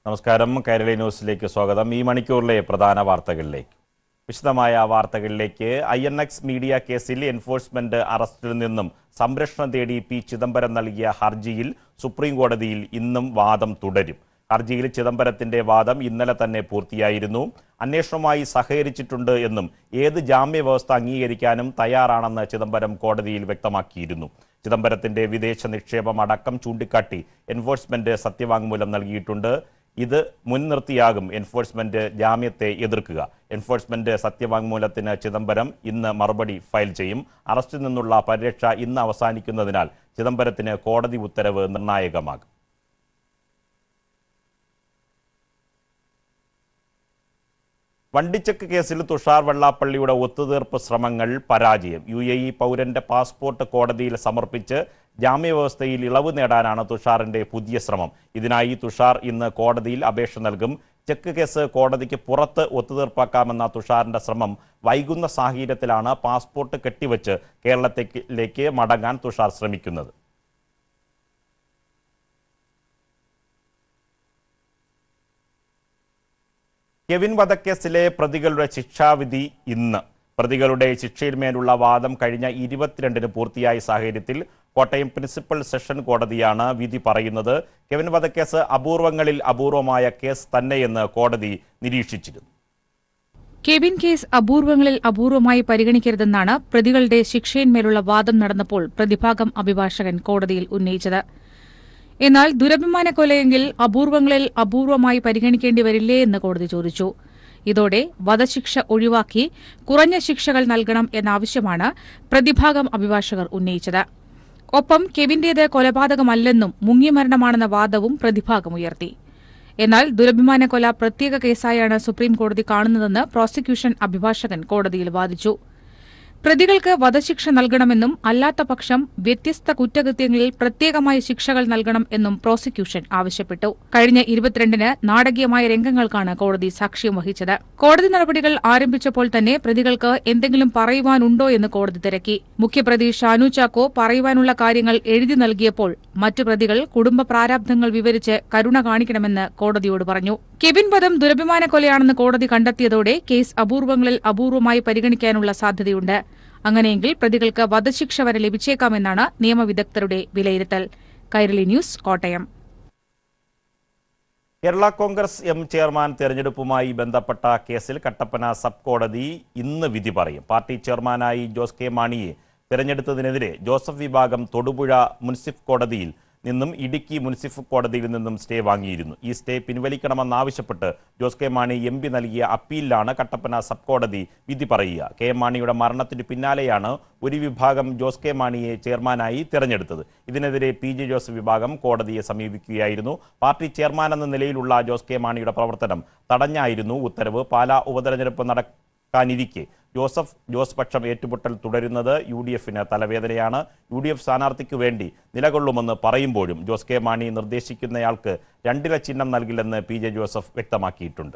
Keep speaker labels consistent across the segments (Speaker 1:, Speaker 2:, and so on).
Speaker 1: നമസ്കാരം കൈരളി ന്യൂസിലേക്ക് സ്വാഗതം ഈ മണിക്കൂറിലെ പ്രധാന വാർത്തകളിലേക്ക് വിശദമായ വാർത്തകളിലേക്ക് ഐ എൻ എക്സ് മീഡിയ കേസിൽ എൻഫോഴ്സ്മെന്റ് അറസ്റ്റിൽ നിന്നും സംരക്ഷണം തേടി പി ചിദംബരം നൽകിയ ഹർജിയിൽ സുപ്രീം കോടതിയിൽ ഇന്നും വാദം തുടരും ഹർജിയിൽ ചിദംബരത്തിന്റെ വാദം ഇന്നലെ തന്നെ പൂർത്തിയായിരുന്നു അന്വേഷണവുമായി സഹകരിച്ചിട്ടുണ്ട് എന്നും ഏത് ജാമ്യ വ്യവസ്ഥ അംഗീകരിക്കാനും തയ്യാറാണെന്ന് ചിദംബരം കോടതിയിൽ വ്യക്തമാക്കിയിരുന്നു ചിദംബരത്തിന്റെ വിദേശ നിക്ഷേപം അടക്കം ചൂണ്ടിക്കാട്ടി എൻഫോഴ്സ്മെന്റ് സത്യവാങ്മൂലം നൽകിയിട്ടുണ്ട് ഇത് മുൻനിർത്തിയാകും എൻഫോഴ്സ്മെന്റ് ജാമ്യത്തെ എതിർക്കുക എൻഫോഴ്സ്മെന്റ് സത്യവാങ്മൂലത്തിന് ചിദംബരം ഇന്ന് മറുപടി ഫയൽ ചെയ്യും അറസ്റ്റിൽ നിന്നുള്ള പരിരക്ഷ ഇന്ന് അവസാനിക്കുന്നതിനാൽ ചിദംബരത്തിന് കോടതി ഉത്തരവ് നിർണായകമാകും വണ്ടിച്ചെക്ക് കേസിൽ തുഷാർ വെള്ളാപ്പള്ളിയുടെ ഒത്തുതീർപ്പ് ശ്രമങ്ങൾ പരാജയം യു എ ഇ പൗരന്റെ പാസ്പോർട്ട് കോടതിയിൽ സമർപ്പിച്ച് ജാമ്യവ്യവസ്ഥയിൽ ഇളവ് നേടാനാണ് തുഷാറിന്റെ പുതിയ ശ്രമം ഇതിനായി തുഷാർ ഇന്ന് കോടതിയിൽ അപേക്ഷ നൽകും ചെക്ക് കേസ് കോടതിക്ക് പുറത്ത് ഒത്തുതീർപ്പാക്കാമെന്ന തുഷാറിന്റെ ശ്രമം വൈകുന്ന സാഹചര്യത്തിലാണ് പാസ്പോർട്ട് കെട്ടിവച്ച് കേരളത്തിലേക്ക് മടങ്ങാൻ തുഷാർ ശ്രമിക്കുന്നത് കെവിൻ വധക്കേസിലെ പ്രതികളുടെ ശിക്ഷാവിധി ഇന്ന് പ്രതികളുടെ ശിക്ഷയിന്മേലുള്ള വാദം കഴിഞ്ഞ ഇരുപത്തിരണ്ടിന് പൂർത്തിയായ സാഹചര്യത്തിൽ കോട്ടയം പ്രിൻസിപ്പൽ സെഷൻ കോടതിയാണ് വിധി പറയുന്നത് കെവിൻ വധക്കേസ് അപൂർവങ്ങളിൽ അപൂർവമായ കേസ് തന്നെയെന്ന് കോടതി നിരീക്ഷിച്ചിരുന്നു
Speaker 2: കെവിൻ കേസ് അപൂർവങ്ങളിൽ അപൂർവമായി പരിഗണിക്കരുതെന്നാണ് പ്രതികളുടെ ശിക്ഷയിന്മേലുള്ള വാദം നടന്നപ്പോൾ പ്രതിഭാഗം അഭിഭാഷകൻ കോടതിയിൽ ഉന്നയിച്ചത് എന്നാൽ ദുരഭിമാന കൊലയെങ്കിൽ അപൂർവങ്ങളിൽ അപൂർവമായി പരിഗണിക്കേണ്ടി വരില്ലേ എന്ന് കോടതി ചോദിച്ചു ഇതോടെ വധശിക്ഷ ഒഴിവാക്കി കുറഞ്ഞ ശിക്ഷകൾ നൽകണം എന്ന ആവശ്യമാണ് പ്രതിഭാഗം അഭിഭാഷകർ ഉന്നയിച്ചത് ഒപ്പം കെവിന്റേത് കൊലപാതകമല്ലെന്നും മുങ്ങിമരണമാണെന്ന വാദവും പ്രതിഭാഗം ഉയർത്തി എന്നാൽ ദുരഭിമാന കൊല പ്രത്യേക കേസായാണ് സുപ്രീം കോടതി കാണുന്നതെന്ന് പ്രോസിക്യൂഷൻ അഭിഭാഷകൻ കോടതിയിൽ വാദിച്ചു പ്രതികൾക്ക് വധശിക്ഷ നൽകണമെന്നും അല്ലാത്ത പക്ഷം വ്യത്യസ്ത കുറ്റകൃത്യങ്ങളിൽ പ്രത്യേകമായ ശിക്ഷകൾ നൽകണം എന്നും പ്രോസിക്യൂഷൻ ആവശ്യപ്പെട്ടു കഴിഞ്ഞ ഇരുപത്തിരണ്ടിന് നാടകീയമായ രംഗങ്ങൾക്കാണ് കോടതി സാക്ഷ്യം വഹിച്ചത് കോടതി നടപടികൾ ആരംഭിച്ചപ്പോൾ തന്നെ പ്രതികൾക്ക് എന്തെങ്കിലും പറയുവാനുണ്ടോ എന്ന് കോടതി തിരക്കി മുഖ്യപ്രതി ഷാനു ചാക്കോ പറയുവാനുള്ള കാര്യങ്ങൾ എഴുതി നൽകിയപ്പോൾ മറ്റു പ്രതികൾ കുടുംബ പ്രാരാബ്ധങ്ങൾ വിവരിച്ച് കരുണ കാണിക്കണമെന്ന് കോടതിയോട് പറഞ്ഞു കെവിൻ വധം ദുരഭിമാന കൊലയാണെന്ന് കോടതി കണ്ടെത്തിയതോടെ കേസ് അപൂർവങ്ങളിൽ അപൂർവമായി പരിഗണിക്കാനുള്ള സാധ്യതയുണ്ട് അങ്ങനെയെങ്കിൽ പ്രതികൾക്ക് വധശിക്ഷ വരെ ലഭിച്ചേക്കാമെന്നാണ് നിയമവിദഗ്ധരുടെ വിലയിരുത്തൽ Kairali news Kottayam
Speaker 1: Kerala Congress M chairman തെരഞ്ഞെടുപ്പുമായി ബന്ധപ്പെട്ട കേസിൽ കട്ടപ്പന സബ് കോടതി ഇന്ന് വിധി പറയും പാർട്ടി ചെയർമാനായി ജോസ് കെ മാണിയെ തെരഞ്ഞെടുത്തതിനെതിരെ ജോസഫ് വിഭാഗം തൊടുപുഴ മുൻസിഫ് കോടതിയിൽ നിന്നും ഇടുക്കി മുൻസിഫ് കോടതിയിൽ നിന്നും സ്റ്റേ വാങ്ങിയിരുന്നു ഈ സ്റ്റേ പിൻവലിക്കണമെന്നാവശ്യപ്പെട്ട് Jose K Mani M P നൽകിയ അപ്പീലിലാണ് കട്ടപ്പന സബ് കോടതി വിധി പറയുക കെ എം മാണിയുടെ മരണത്തിന് പിന്നാലെയാണ് ഒരു വിഭാഗം ജോസ് കെ മാണിയെ ചെയർമാനായി തിരഞ്ഞെടുത്തത് ഇതിനെതിരെ പി ജെ ജോസഫ് വിഭാഗം കോടതിയെ സമീപിക്കുകയായിരുന്നു പാർട്ടി ചെയർമാൻ എന്ന നിലയിലുള്ള ജോസ് കെ മാണിയുടെ പ്രവർത്തനം തടഞ്ഞായിരുന്നു ഉത്തരവ് പാലാ ഉപതെരഞ്ഞെടുപ്പ് നടക്കാനിരിക്കെ ജോസഫ് ജോസ് പക്ഷം ഏറ്റുമുട്ടൽ തുടരുന്നത് യു ഡി എഫിന് തലവേദനയാണ് യു ഡി എഫ് സ്ഥാനാർത്ഥിക്ക് വേണ്ടി നിലകൊള്ളുമെന്ന് പറയുമ്പോഴും ജോസ് കെ മാണി നിർദ്ദേശിക്കുന്നയാൾക്ക് രണ്ടില ചിഹ്നം നൽകില്ലെന്ന് പി ജെ ജോസഫ് വ്യക്തമാക്കിയിട്ടുണ്ട്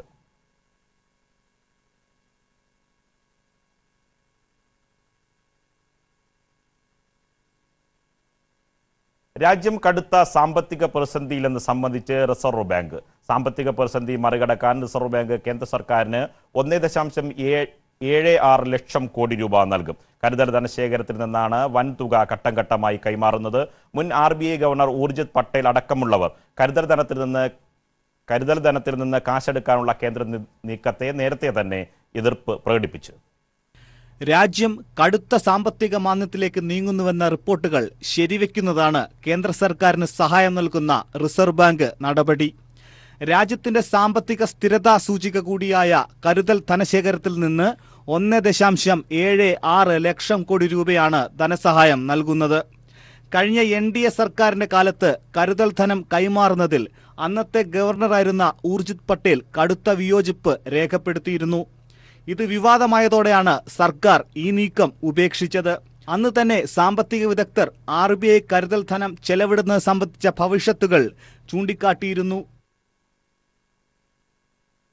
Speaker 1: രാജ്യം കടുത്ത സാമ്പത്തിക പ്രതിസന്ധിയിലെന്ന് സംബന്ധിച്ച് റിസർവ് ബാങ്ക് സാമ്പത്തിക പ്രതിസന്ധി മറികടക്കാൻ റിസർവ് ബാങ്ക് കേന്ദ്ര സർക്കാരിന് ഒന്നേ ദശാംശം ഏ- ഏഴ് ആറ് ലക്ഷം കോടി രൂപ നൽകും കരുതൽ ധനശേഖരത്തിൽ നിന്നാണ് വൻ തുക ഘട്ടം ഘട്ടമായി കൈമാറുന്നത് മുൻ R B I governor Urjit Patel അടക്കമുള്ളവർ കരുതൽ ധനത്തിൽ നിന്ന് കരുതൽ ധനത്തിൽ നിന്ന് കാശെടുക്കാനുള്ള കേന്ദ്ര നി- നീക്കത്തെ നേരത്തെ തന്നെ എതിർപ്പ് പ്രകടിപ്പിച്ചു
Speaker 3: രാജ്യം കടുത്ത സാമ്പത്തിക മാന്ദ്യത്തിലേക്ക് നീങ്ങുന്നുവെന്ന റിപ്പോർട്ടുകൾ ശരിവെക്കുന്നതാണ് കേന്ദ്ര സർക്കാരിന് സഹായം നൽകുന്ന റിസർവ് ബാങ്ക് നടപടി രാജ്യത്തിന്റെ സാമ്പത്തിക സ്ഥിരതാ സൂചിക കൂടിയായ കരുതൽ ധനശേഖരത്തിൽ നിന്ന് ഒന്ന് ദശാംശം ഏഴ് ആറ് ലക്ഷം കോടി രൂപയാണ് ധനസഹായം നൽകുന്നത് കഴിഞ്ഞ എൻ ഡി എ സർക്കാരിന്റെ കാലത്ത് കരുതൽ ധനം കൈമാറുന്നതിൽ അന്നത്തെ ഗവർണറായിരുന്ന ഊർജിത് പട്ടേൽ കടുത്ത വിയോജിപ്പ് രേഖപ്പെടുത്തിയിരുന്നു ഇത് വിവാദമായതോടെയാണ് സർക്കാർ ഈ നീക്കം ഉപേക്ഷിച്ചത് അന്ന് തന്നെ സാമ്പത്തിക വിദഗ്ധർ ആർ ബി ഐ കരുതൽ ധനം ചെലവിടുന്നത് സംബന്ധിച്ച ഭവിഷ്യത്തുകൾ ചൂണ്ടിക്കാട്ടിയിരുന്നു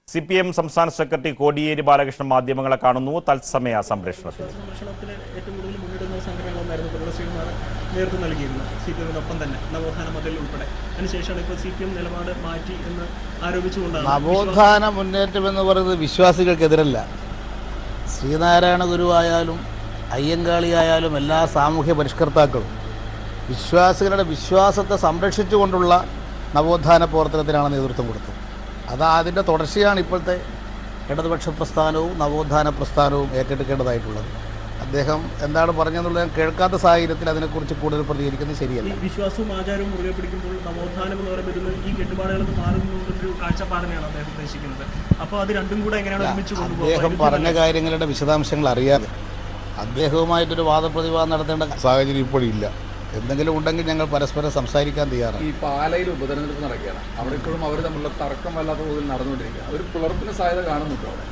Speaker 1: സി പി എം സംസ്ഥാന സെക്രട്ടറി കോടിയേരി ബാലകൃഷ്ണൻ മാധ്യമങ്ങളെ കാണുന്നു തത്സമയ സംപ്രേഷണത്തിൽ
Speaker 4: സംരക്ഷണത്തിന് ഏറ്റവും കൂടുതൽ മുന്നിടുന്ന സംഘടനകളൊന്നായിരുന്നു പ്രതിപക്ഷ ശ്രീകുമാർ നേതൃത്വം നൽകിയിരുന്നത് സി പി എമ്മിനൊപ്പം തന്നെ നവോത്ഥാന മതിൽ ഉൾപ്പെടെ അതിനുശേഷമാണ് ഇപ്പോൾ സി പി എം നിലപാട് മാറ്റി എന്ന് ആരോപിച്ചുകൊണ്ടാണ്
Speaker 5: നവോത്ഥാന മുന്നേറ്റം എന്ന് പറയുന്നത് വിശ്വാസികൾക്കെതിരല്ല ശ്രീനാരായണ ഗുരുവായാലും അയ്യങ്കാളിയായാലും എല്ലാ സാമൂഹ്യ പരിഷ്കർത്താക്കളും വിശ്വാസികളുടെ വിശ്വാസത്തെ സംരക്ഷിച്ചുകൊണ്ടുള്ള നവോത്ഥാന പ്രവർത്തനത്തിനാണ് നേതൃത്വം കൊടുത്തത് അത് അതിൻ്റെ തുടർച്ചയാണ് ഇപ്പോഴത്തെ ഇടതുപക്ഷ പ്രസ്ഥാനവും നവോത്ഥാന പ്രസ്ഥാനവും ഏറ്റെടുക്കേണ്ടതായിട്ടുള്ളത് അദ്ദേഹം എന്താണ് പറഞ്ഞതെന്നുള്ളത് ഞാൻ കേൾക്കാത്ത സാഹചര്യത്തിൽ അതിനെക്കുറിച്ച് കൂടുതൽ പ്രതികരിക്കുന്നത് ശരിയല്ല
Speaker 4: ഈ വിശ്വാസവും ആചാരവും മുറുകെ പിടിക്കുമ്പോൾ നവോത്ഥാനം എന്ന് പറയുമ്പോൾ ഇതിന് ഈ കെട്ടുപാടുകളിൽ നിന്ന് മാറുന്നൊരു കാഴ്ചപ്പാടിനെയാണ് അദ്ദേഹം ഉദ്ദേശിക്കുന്നത് അപ്പോൾ അത് രണ്ടും കൂടെ എങ്ങനെയാണ് ഒരുമിച്ച്
Speaker 5: അദ്ദേഹം
Speaker 4: കൊണ്ടുപോകുന്നത്
Speaker 5: പറഞ്ഞ കാര്യങ്ങളുടെ വിശദാംശങ്ങൾ അറിയാതെ അദ്ദേഹവുമായിട്ടൊരു വാദപ്രതിവാദം നടത്തേണ്ട സാഹചര്യം ഇപ്പോഴില്ല എന്തെങ്കിലും ഉണ്ടെങ്കിൽ ഞങ്ങൾ പരസ്പരം സംസാരിക്കാൻ തയ്യാറാണ്
Speaker 6: ഈ പാലയിൽ ഉപതെരഞ്ഞെടുപ്പ് നടക്കുകയാണ് അവിടെ ഇപ്പോഴും അവർ തമ്മിലുള്ള തർക്കം വല്ലാത്ത തോതിൽ നടന്നുകൊണ്ടിരിക്കുക ഒരു പിളർപ്പിന് സാധ്യത കാണുന്നുണ്ടോ അവിടെ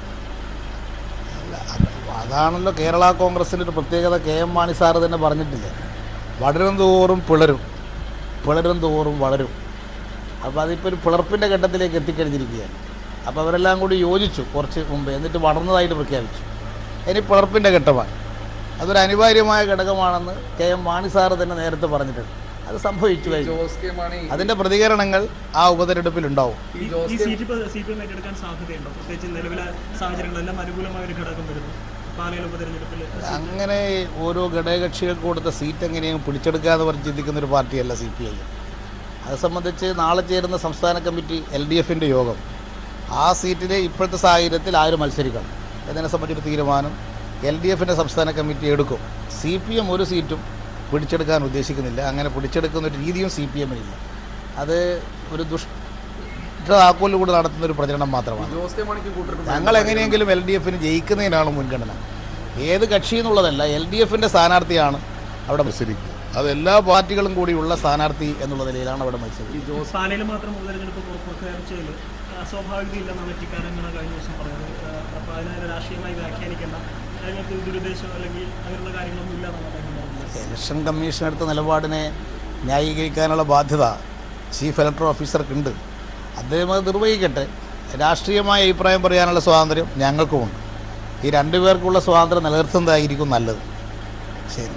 Speaker 5: അതാണല്ലോ കേരള കോൺഗ്രസിൻ്റെ ഒരു പ്രത്യേകത കെ എം മാണി സാറ് തന്നെ പറഞ്ഞിട്ടില്ലേ വളരും തോറും പിളരും പിളരും തോറും വളരും അപ്പോൾ അതിപ്പോൾ ഒരു പിളർപ്പിൻ്റെ ഘട്ടത്തിലേക്ക് എത്തിക്കഴിഞ്ഞിരിക്കുകയാണ് അപ്പോൾ അവരെല്ലാം കൂടി യോജിച്ചു കുറച്ച് മുമ്പ് എന്നിട്ട് വളർന്നതായിട്ട് പ്രഖ്യാപിച്ചു ഇനി പിളർപ്പിൻ്റെ ഘട്ടമാണ് അതൊരു അനിവാര്യമായ ഘടകമാണെന്ന് കെ എം മാണി സാറ് തന്നെ നേരത്തെ പറഞ്ഞിട്ടുണ്ട് അത് സംഭവിച്ചു കഴിഞ്ഞു
Speaker 6: ജോസ് കെ മാണി
Speaker 5: അതിൻ്റെ പ്രതികരണങ്ങൾ ആ ഉപതെരഞ്ഞെടുപ്പിലുണ്ടാവും
Speaker 6: ഈ
Speaker 4: ഈ
Speaker 6: ജോസ് കെ
Speaker 4: സീറ്റ് ഇപ്പോൾ സി പി എം ഏറ്റെടുക്കാൻ സാധ്യതയുണ്ടോ പ്രത്യേകിച്ച് നിലവിലെ സാഹചര്യങ്ങളെല്ലാം അനുകൂലമായ ഒരു ഘടകം വരുന്നു പാലയിൽ ഉപതെരഞ്ഞെടുപ്പിൽ
Speaker 5: അങ്ങനെ ഓരോ ഘടകകക്ഷികൾക്ക് കൊടുത്ത സീറ്റ് എങ്ങനെയും പിടിച്ചെടുക്കാന്ന് പറഞ്ഞ് ചിന്തിക്കുന്ന ഒരു പാർട്ടിയല്ല സി പി ഐ അത് സംബന്ധിച്ച് നാളെ ചേരുന്ന സംസ്ഥാന കമ്മിറ്റി എൽ ഡി എഫിൻ്റെ യോഗം ആ സീറ്റിലെ ഇപ്പോഴത്തെ സാഹചര്യത്തിൽ ആര് മത്സരിക്കണം എന്നതിനെ സംബന്ധിച്ചൊരു തീരുമാനം എൽ ഡി എഫിൻ്റെ സംസ്ഥാന കമ്മിറ്റി എടുക്കും സി പി എം ഒരു സീറ്റും പിടിച്ചെടുക്കാൻ ഉദ്ദേശിക്കുന്നില്ല അങ്ങനെ പിടിച്ചെടുക്കുന്ന ഒരു രീതിയും സി പി എമ്മിനില്ല അത് ഒരു ദുഷ്ട താക്കോലിലൂടെ നടത്തുന്ന ഒരു പ്രചരണം മാത്രമാണ്
Speaker 6: ജോസ് കെ മാണിക്ക് കൂട്ടിട്ട്
Speaker 5: ഞങ്ങൾ എങ്ങനെയെങ്കിലും എൽ ഡി എഫിന് ജയിക്കുന്നതിനാണ് മുൻഗണന ഏത് കക്ഷി എന്നുള്ളതല്ല എൽ ഡി എഫിൻ്റെ സ്ഥാനാർത്ഥിയാണ് അവിടെ മത്സരിക്കുക അത് എല്ലാ പാർട്ടികളും കൂടിയുള്ള സ്ഥാനാർത്ഥി എന്നുള്ള നിലയിലാണ് അവിടെ മത്സരിക്കുന്നത്
Speaker 4: പാലയിൽ മാത്രം ഉപതെരഞ്ഞെടുപ്പ് പുറപ്പെടുവിച്ചതിൽ അസ്വാഭാവികതയില്ലെന്നാണ് ടിക്കാരങ്ങനെ കഴിഞ്ഞ ദിവസം പറഞ്ഞത് അപ്പോൾ അതിനെ രാഷ്ട്രീയമായി വ്യാഖ്യാനിക്കേണ്ട അതിനകത്ത് ദുരുദ്ദേശം അല്ലെങ്കിൽ അങ്ങനെയുള്ള കാര്യങ്ങളൊന്നും ഇല്ല എന്നാണ് അദ്ദേഹം പറഞ്ഞത്
Speaker 5: ഇലക്ഷൻ കമ്മീഷൻ എടുത്ത നിലപാടിനെ ന്യായീകരിക്കാനുള്ള ബാധ്യത ചീഫ് ഇലക്ടറൽ ഓഫീസർക്കുണ്ട് അദ്ദേഹം അത് നിർവഹിക്കട്ടെ രാഷ്ട്രീയമായ അഭിപ്രായം പറയാനുള്ള സ്വാതന്ത്ര്യം ഞങ്ങൾക്കുമുണ്ട് ഈ രണ്ടുപേർക്കുള്ള സ്വാതന്ത്ര്യം നിലനിർത്തുന്നതായിരിക്കും നല്ലത് ശരി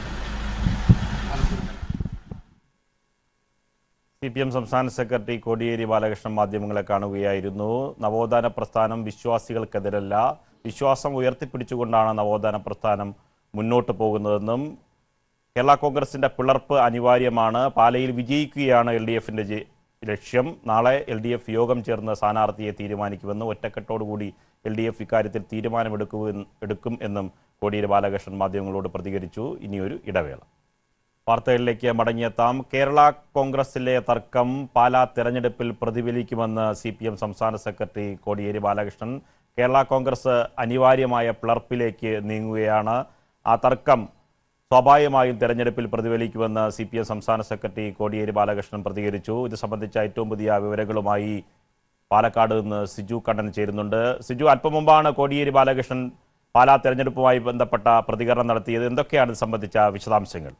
Speaker 1: സി പി എം സംസ്ഥാന സെക്രട്ടറി കോടിയേരി ബാലകൃഷ്ണൻ മാധ്യമങ്ങളെ കാണുകയായിരുന്നു നവോത്ഥാന പ്രസ്ഥാനം വിശ്വാസികൾക്കെതിരല്ല വിശ്വാസം ഉയർത്തിപ്പിടിച്ചുകൊണ്ടാണ് നവോത്ഥാന പ്രസ്ഥാനം മുന്നോട്ട് പോകുന്നതെന്നും കേരള കോൺഗ്രസിന്റെ പിളർപ്പ് അനിവാര്യമാണ് പാലയിൽ വിജയിക്കുകയാണ് എൽ ഡി എഫിന്റെ ലക്ഷ്യം നാളെ എൽ ഡി എഫ് യോഗം ചേർന്ന് സ്ഥാനാർത്ഥിയെ തീരുമാനിക്കുമെന്നും ഒറ്റക്കെട്ടോടുകൂടി എൽ ഡി എഫ് ഇക്കാര്യത്തിൽ തീരുമാനമെടുക്കു എടുക്കും എന്നും കോടിയേരി ബാലകൃഷ്ണൻ മാധ്യമങ്ങളോട് പ്രതികരിച്ചു ഇനിയൊരു ഇടവേള വാർത്തകളിലേക്ക് മടങ്ങിയെത്താം കേരള കോൺഗ്രസിലെ തർക്കം പാലാ തെരഞ്ഞെടുപ്പിൽ പ്രതിഫലിക്കുമെന്ന് സി പി എം സംസ്ഥാന സെക്രട്ടറി കോടിയേരി ബാലകൃഷ്ണൻ കേരള കോൺഗ്രസ് അനിവാര്യമായ പിളർപ്പിലേക്ക് നീങ്ങുകയാണ് ആ തർക്കം സ്വാഭാവികമായും തെരഞ്ഞെടുപ്പിൽ പ്രതിഫലിക്കുമെന്ന് സി പി എം സംസ്ഥാന സെക്രട്ടറി കോടിയേരി ബാലകൃഷ്ണൻ പ്രതികരിച്ചു ഇത് സംബന്ധിച്ച ഏറ്റവും പുതിയ വിവരങ്ങളുമായി പാലക്കാട് നിന്ന് സിജു കണ്ണൻ ചേരുന്നുണ്ട് സിജു അല്പം മുമ്പാണ് കോടിയേരി ബാലകൃഷ്ണൻ പാലാ തെരഞ്ഞെടുപ്പുമായി ബന്ധപ്പെട്ട പ്രതികരണം നടത്തിയത് എന്തൊക്കെയാണ് ഇത് സംബന്ധിച്ച വിശദാംശങ്ങൾ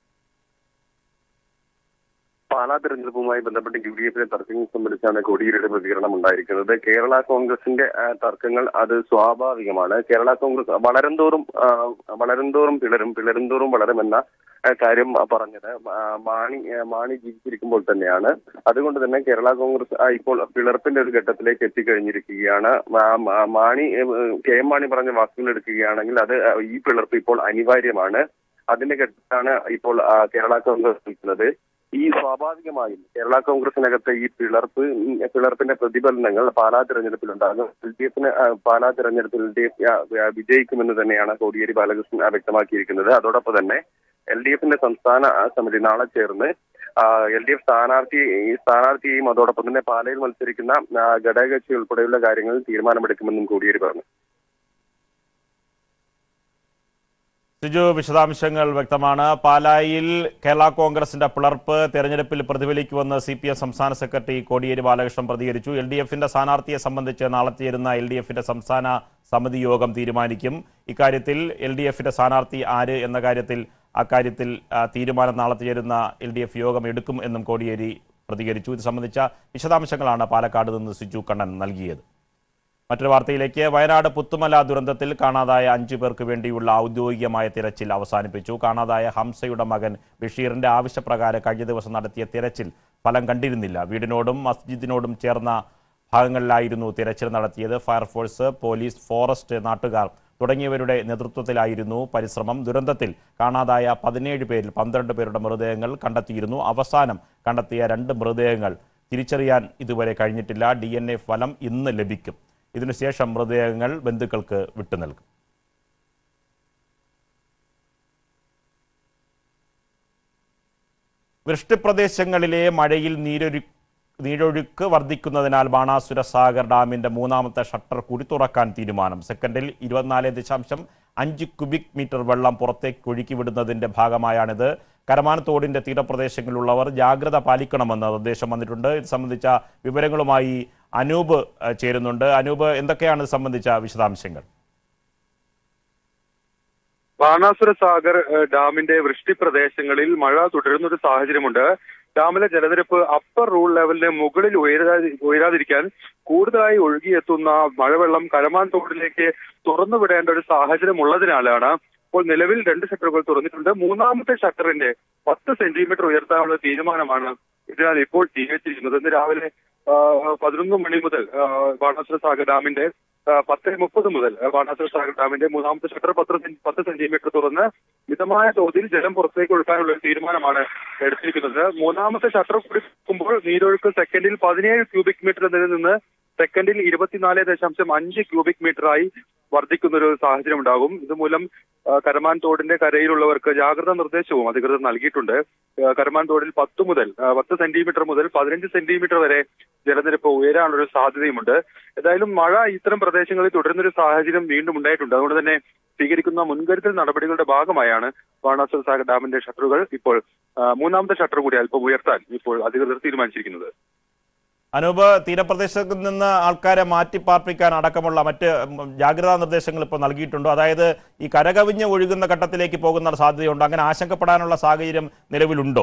Speaker 7: പാലാ തെരഞ്ഞെടുപ്പുമായി ബന്ധപ്പെട്ട് യു ഡി എഫിലെ തർക്കങ്ങൾ സംബന്ധിച്ചാണ് കോടിയേരിയുടെ പ്രതികരണം ഉണ്ടായിരിക്കുന്നത് കേരള കോൺഗ്രസിന്റെ ആ, തർക്കങ്ങൾ അത് സ്വാഭാവികമാണ് കേരള കോൺഗ്രസ് വളരും തോറും ആ, വളരും തോറും പിളരും പിളരും തോറും വളരുമെന്ന ആ, കാര്യം പറഞ്ഞത് ആ, മാണി ആ, മാണി ജീവിച്ചിരിക്കുമ്പോൾ തന്നെയാണ് അതുകൊണ്ട് തന്നെ കേരള കോൺഗ്രസ് ആ, ഇപ്പോൾ പിളർപ്പിന്റെ ഒരു ഘട്ടത്തിലേക്ക് എത്തിക്കഴിഞ്ഞിരിക്കുകയാണ് മാ- മാ- മാണി ഏ, കെ എം മാണി പറഞ്ഞ വാക്കുകൾ എടുക്കുകയാണെങ്കിൽ അത് ആ, ഈ പിളർപ്പ് ഇപ്പോൾ അനിവാര്യമാണ് അതിന്റെ ഘട്ടത്താണ് ഇപ്പോൾ ആ, കേരള കോൺഗ്രസ് നിൽക്കുന്നത് ഈ സ്വാഭാവികമായും കേരള കോൺഗ്രസിനകത്ത് ഈ പിളർപ്പ് ഉം, പിളർപ്പിന്റെ പ്രതിഫലനങ്ങൾ പാലാ തെരഞ്ഞെടുപ്പിലുണ്ടാകും എൽ ഡി എഫിന് പാലാ തെരഞ്ഞെടുപ്പിൽ എൽ ഡി എഫ് വിജയിക്കുമെന്ന് തന്നെയാണ് കോടിയേരി ബാലകൃഷ്ണൻ ആ, വ്യക്തമാക്കിയിരിക്കുന്നത് അതോടൊപ്പം തന്നെ എൽ ഡി എഫിന്റെ സംസ്ഥാന ആ, സമിതി നാളെ ചേർന്ന് എൽ ഡി എഫ് സ്ഥാനാർത്ഥി ഈ സ്ഥാനാർത്ഥിയെയും അതോടൊപ്പം തന്നെ പാലയിൽ മത്സരിക്കുന്ന ആ, ഘടകകക്ഷി ഉൾപ്പെടെയുള്ള കാര്യങ്ങളിൽ തീരുമാനമെടുക്കുമെന്നും കോടിയേരി പറഞ്ഞു
Speaker 1: സിജു വിശദാംശങ്ങൾ വ്യക്തമാണ് പാലായിൽ കേരള കോൺഗ്രസിന്റെ പിളർപ്പ് തെരഞ്ഞെടുപ്പിൽ പ്രതിഫലിക്കുമെന്ന് സി പി എം സംസ്ഥാന സെക്രട്ടറി കോടിയേരി ബാലകൃഷ്ണൻ പ്രതികരിച്ചു എൽ ഡി എഫിന്റെ സ്ഥാനാർത്ഥിയെ സംബന്ധിച്ച് നാളെ ചേരുന്ന എൽ ഡി എഫിന്റെ സംസ്ഥാന സമിതി യോഗം തീരുമാനിക്കും ഇക്കാര്യത്തിൽ എൽ ഡി എഫിന്റെ സ്ഥാനാർത്ഥി ആര് എന്ന കാര്യത്തിൽ അക്കാര്യത്തിൽ ആ, തീരുമാനം നാളെ ചേരുന്ന എൽ ഡി എഫ് യോഗം എടുക്കും എന്നും കോടിയേരി പ്രതികരിച്ചു ഇത് സംബന്ധിച്ച വിശദാംശങ്ങളാണ് പാലക്കാട് നിന്ന് സിജു കണ്ണൻ നൽകിയത് മറ്റൊരു വാർത്തയിലേക്ക് വയനാട് പുത്തുമല ദുരന്തത്തിൽ കാണാതായ അഞ്ചു പേർക്ക് വേണ്ടിയുള്ള ഔദ്യോഗികമായ തിരച്ചിൽ അവസാനിപ്പിച്ചു കാണാതായ ഹംസയുടെ മകൻ ബഷീറിന്റെ ആവശ്യപ്രകാരം കഴിഞ്ഞ ദിവസം നടത്തിയ തിരച്ചിൽ ഫലം കണ്ടിരുന്നില്ല വീടിനോടും മസ്ജിദിനോടും ചേർന്ന ഭാഗങ്ങളിലായിരുന്നു തിരച്ചിൽ നടത്തിയത് ഫയർഫോഴ്സ് പോലീസ് ഫോറസ്റ്റ് നാട്ടുകാർ തുടങ്ങിയവരുടെ നേതൃത്വത്തിലായിരുന്നു പരിശ്രമം ദുരന്തത്തിൽ കാണാതായ പതിനേഴ് പേരിൽ പന്ത്രണ്ട് പേരുടെ മൃതദേഹങ്ങൾ കണ്ടെത്തിയിരുന്നു അവസാനം കണ്ടെത്തിയ രണ്ട് മൃതദേഹങ്ങൾ തിരിച്ചറിയാൻ ഇതുവരെ കഴിഞ്ഞിട്ടില്ല ഡി ഫലം ഇന്ന് ലഭിക്കും ഇതിനുശേഷം മൃതദേഹങ്ങൾ ബന്ധുക്കൾക്ക് വിട്ടുനൽകും വൃഷ്ടിപ്രദേശങ്ങളിലെ മഴയിൽ നീരൊരു നീരൊഴുക്ക് വർദ്ധിക്കുന്നതിനാൽ ബാണാസുര സാഗർ ഡാമിന്റെ മൂന്നാമത്തെ ഷട്ടർ കൂടി തുറക്കാൻ തീരുമാനം സെക്കൻഡിൽ ഇരുപത്തിനാല് ദശാംശം അഞ്ച് ക്യൂബിക് മീറ്റർ വെള്ളം പുറത്തേക്ക് ഒഴുക്കി വിടുന്നതിന്റെ ഭാഗമായാണിത് കരമാനത്തോടിന്റെ തീരപ്രദേശങ്ങളിലുള്ളവർ ജാഗ്രത പാലിക്കണമെന്ന് നിർദ്ദേശം വന്നിട്ടുണ്ട് ഇത് സംബന്ധിച്ച വിവരങ്ങളുമായി അനൂപ് ഏഹ്, ചേരുന്നുണ്ട് അനൂപ് എന്തൊക്കെയാണ് ഇത് സംബന്ധിച്ച വിശദാംശങ്ങൾ
Speaker 8: ബാണാസുര സാഗർ ഏഹ്, ഡാമിന്റെ വൃഷ്ടി പ്രദേശങ്ങളിൽ മഴ തുടരുന്ന ഒരു സാഹചര്യമുണ്ട് ഡാമിലെ ജലനിരപ്പ് അപ്പർ റൂൾ ലെവലിന് മുകളിൽ ഉയരാ ഉയരാതിരിക്കാൻ കൂടുതലായി ഒഴുകിയെത്തുന്ന മഴവെള്ളം കരമാൻ തോടിലേക്ക് തുറന്നു വിടേണ്ട ഒരു സാഹചര്യം ഉള്ളതിനാലാണ് ഇപ്പോൾ നിലവിൽ രണ്ട് ഷട്ടറുകൾ തുറന്നിട്ടുണ്ട് മൂന്നാമത്തെ ഷട്ടറിന്റെ പത്ത് സെന്റിമീറ്റർ ഉയർത്താനുള്ള തീരുമാനമാണ് ഇതിനാൽ ഇപ്പോൾ സ്വീകരിച്ചിരിക്കുന്നത് ഇന്ന് രാവിലെ ആ, പതിനൊന്ന് മണി മുതൽ ആ, ബാണാസുര സാഗർ ഡാമിന്റെ ആ, പത്ത് മുപ്പത് മുതൽ ആ, ബാണാസുര സാഗർ ഡാമിന്റെ മൂന്നാമത്തെ ഷട്ടർ പത്ത് സെൻ- പത്ത് സെന്റിമീറ്റർ തുറന്ന് മിതമായ തോതിൽ ജലം പുറത്തേക്ക് ഒഴുക്കാനുള്ള ഒരു തീരുമാനമാണ് എടുത്തിരിക്കുന്നത് മൂന്നാമത്തെ ഷട്ടർ കുടിക്കുമ്പോൾ നീരൊഴുക്ക് സെക്കൻഡിൽ പതിനേഴ് ക്യൂബിക് മീറ്റർ എന്നതിൽ നിന്ന് സെക്കൻഡിൽ ഇരുപത്തിനാല് ദശാംശം അഞ്ച് ക്യൂബിക് മീറ്ററായി വർദ്ധിക്കുന്ന ഒരു സാഹചര്യം ഉണ്ടാകും ഇതുമൂലം ആ, കരമാൻ തോടിന്റെ കരയിലുള്ളവർക്ക് ജാഗ്രതാ നിർദ്ദേശവും അധികൃതർ നൽകിയിട്ടുണ്ട് ആ, കരമാൻ തോടിൽ പത്ത് മുതൽ ആ, പത്ത് സെന്റിമീറ്റർ മുതൽ പതിനഞ്ച് സെന്റിമീറ്റർ വരെ ജലനിരപ്പ് ഉയരാനുള്ള ഒരു സാധ്യതയുമുണ്ട് ഏതായാലും മഴ ഇത്തരം പ്രദേശങ്ങളിൽ തുടരുന്നൊരു സാഹചര്യം വീണ്ടും ഉണ്ടായിട്ടുണ്ട് അതുകൊണ്ട് തന്നെ സ്വീകരിക്കുന്ന മുൻകരുതൽ നടപടികളുടെ ഭാഗമായാണ് ബാണാസുര സാഗർ ഡാമിന്റെ ഷട്ടറുകൾ ഇപ്പോൾ ആ, മൂന്നാമത്തെ ഷട്ടർ കൂടി അല്പം ഉയർത്താൻ ഇപ്പോൾ അധികൃതർ തീരുമാനിച്ചിരിക്കുന്നത്
Speaker 1: അനൂപ് തീരപ്രദേശത്ത് നിന്ന് ആൾക്കാരെ മാറ്റി പാർപ്പിക്കാൻ അടക്കമുള്ള മറ്റ് ഉം, ജാഗ്രതാ നിർദ്ദേശങ്ങൾ ഇപ്പോൾ നൽകിയിട്ടുണ്ടോ അതായത് ഈ കരകവിഞ്ഞ് ഒഴുകുന്ന ഘട്ടത്തിലേക്ക് പോകുന്ന സാധ്യതയുണ്ടോ അങ്ങനെ ആശങ്കപ്പെടാനുള്ള സാഹചര്യം നിലവിലുണ്ടോ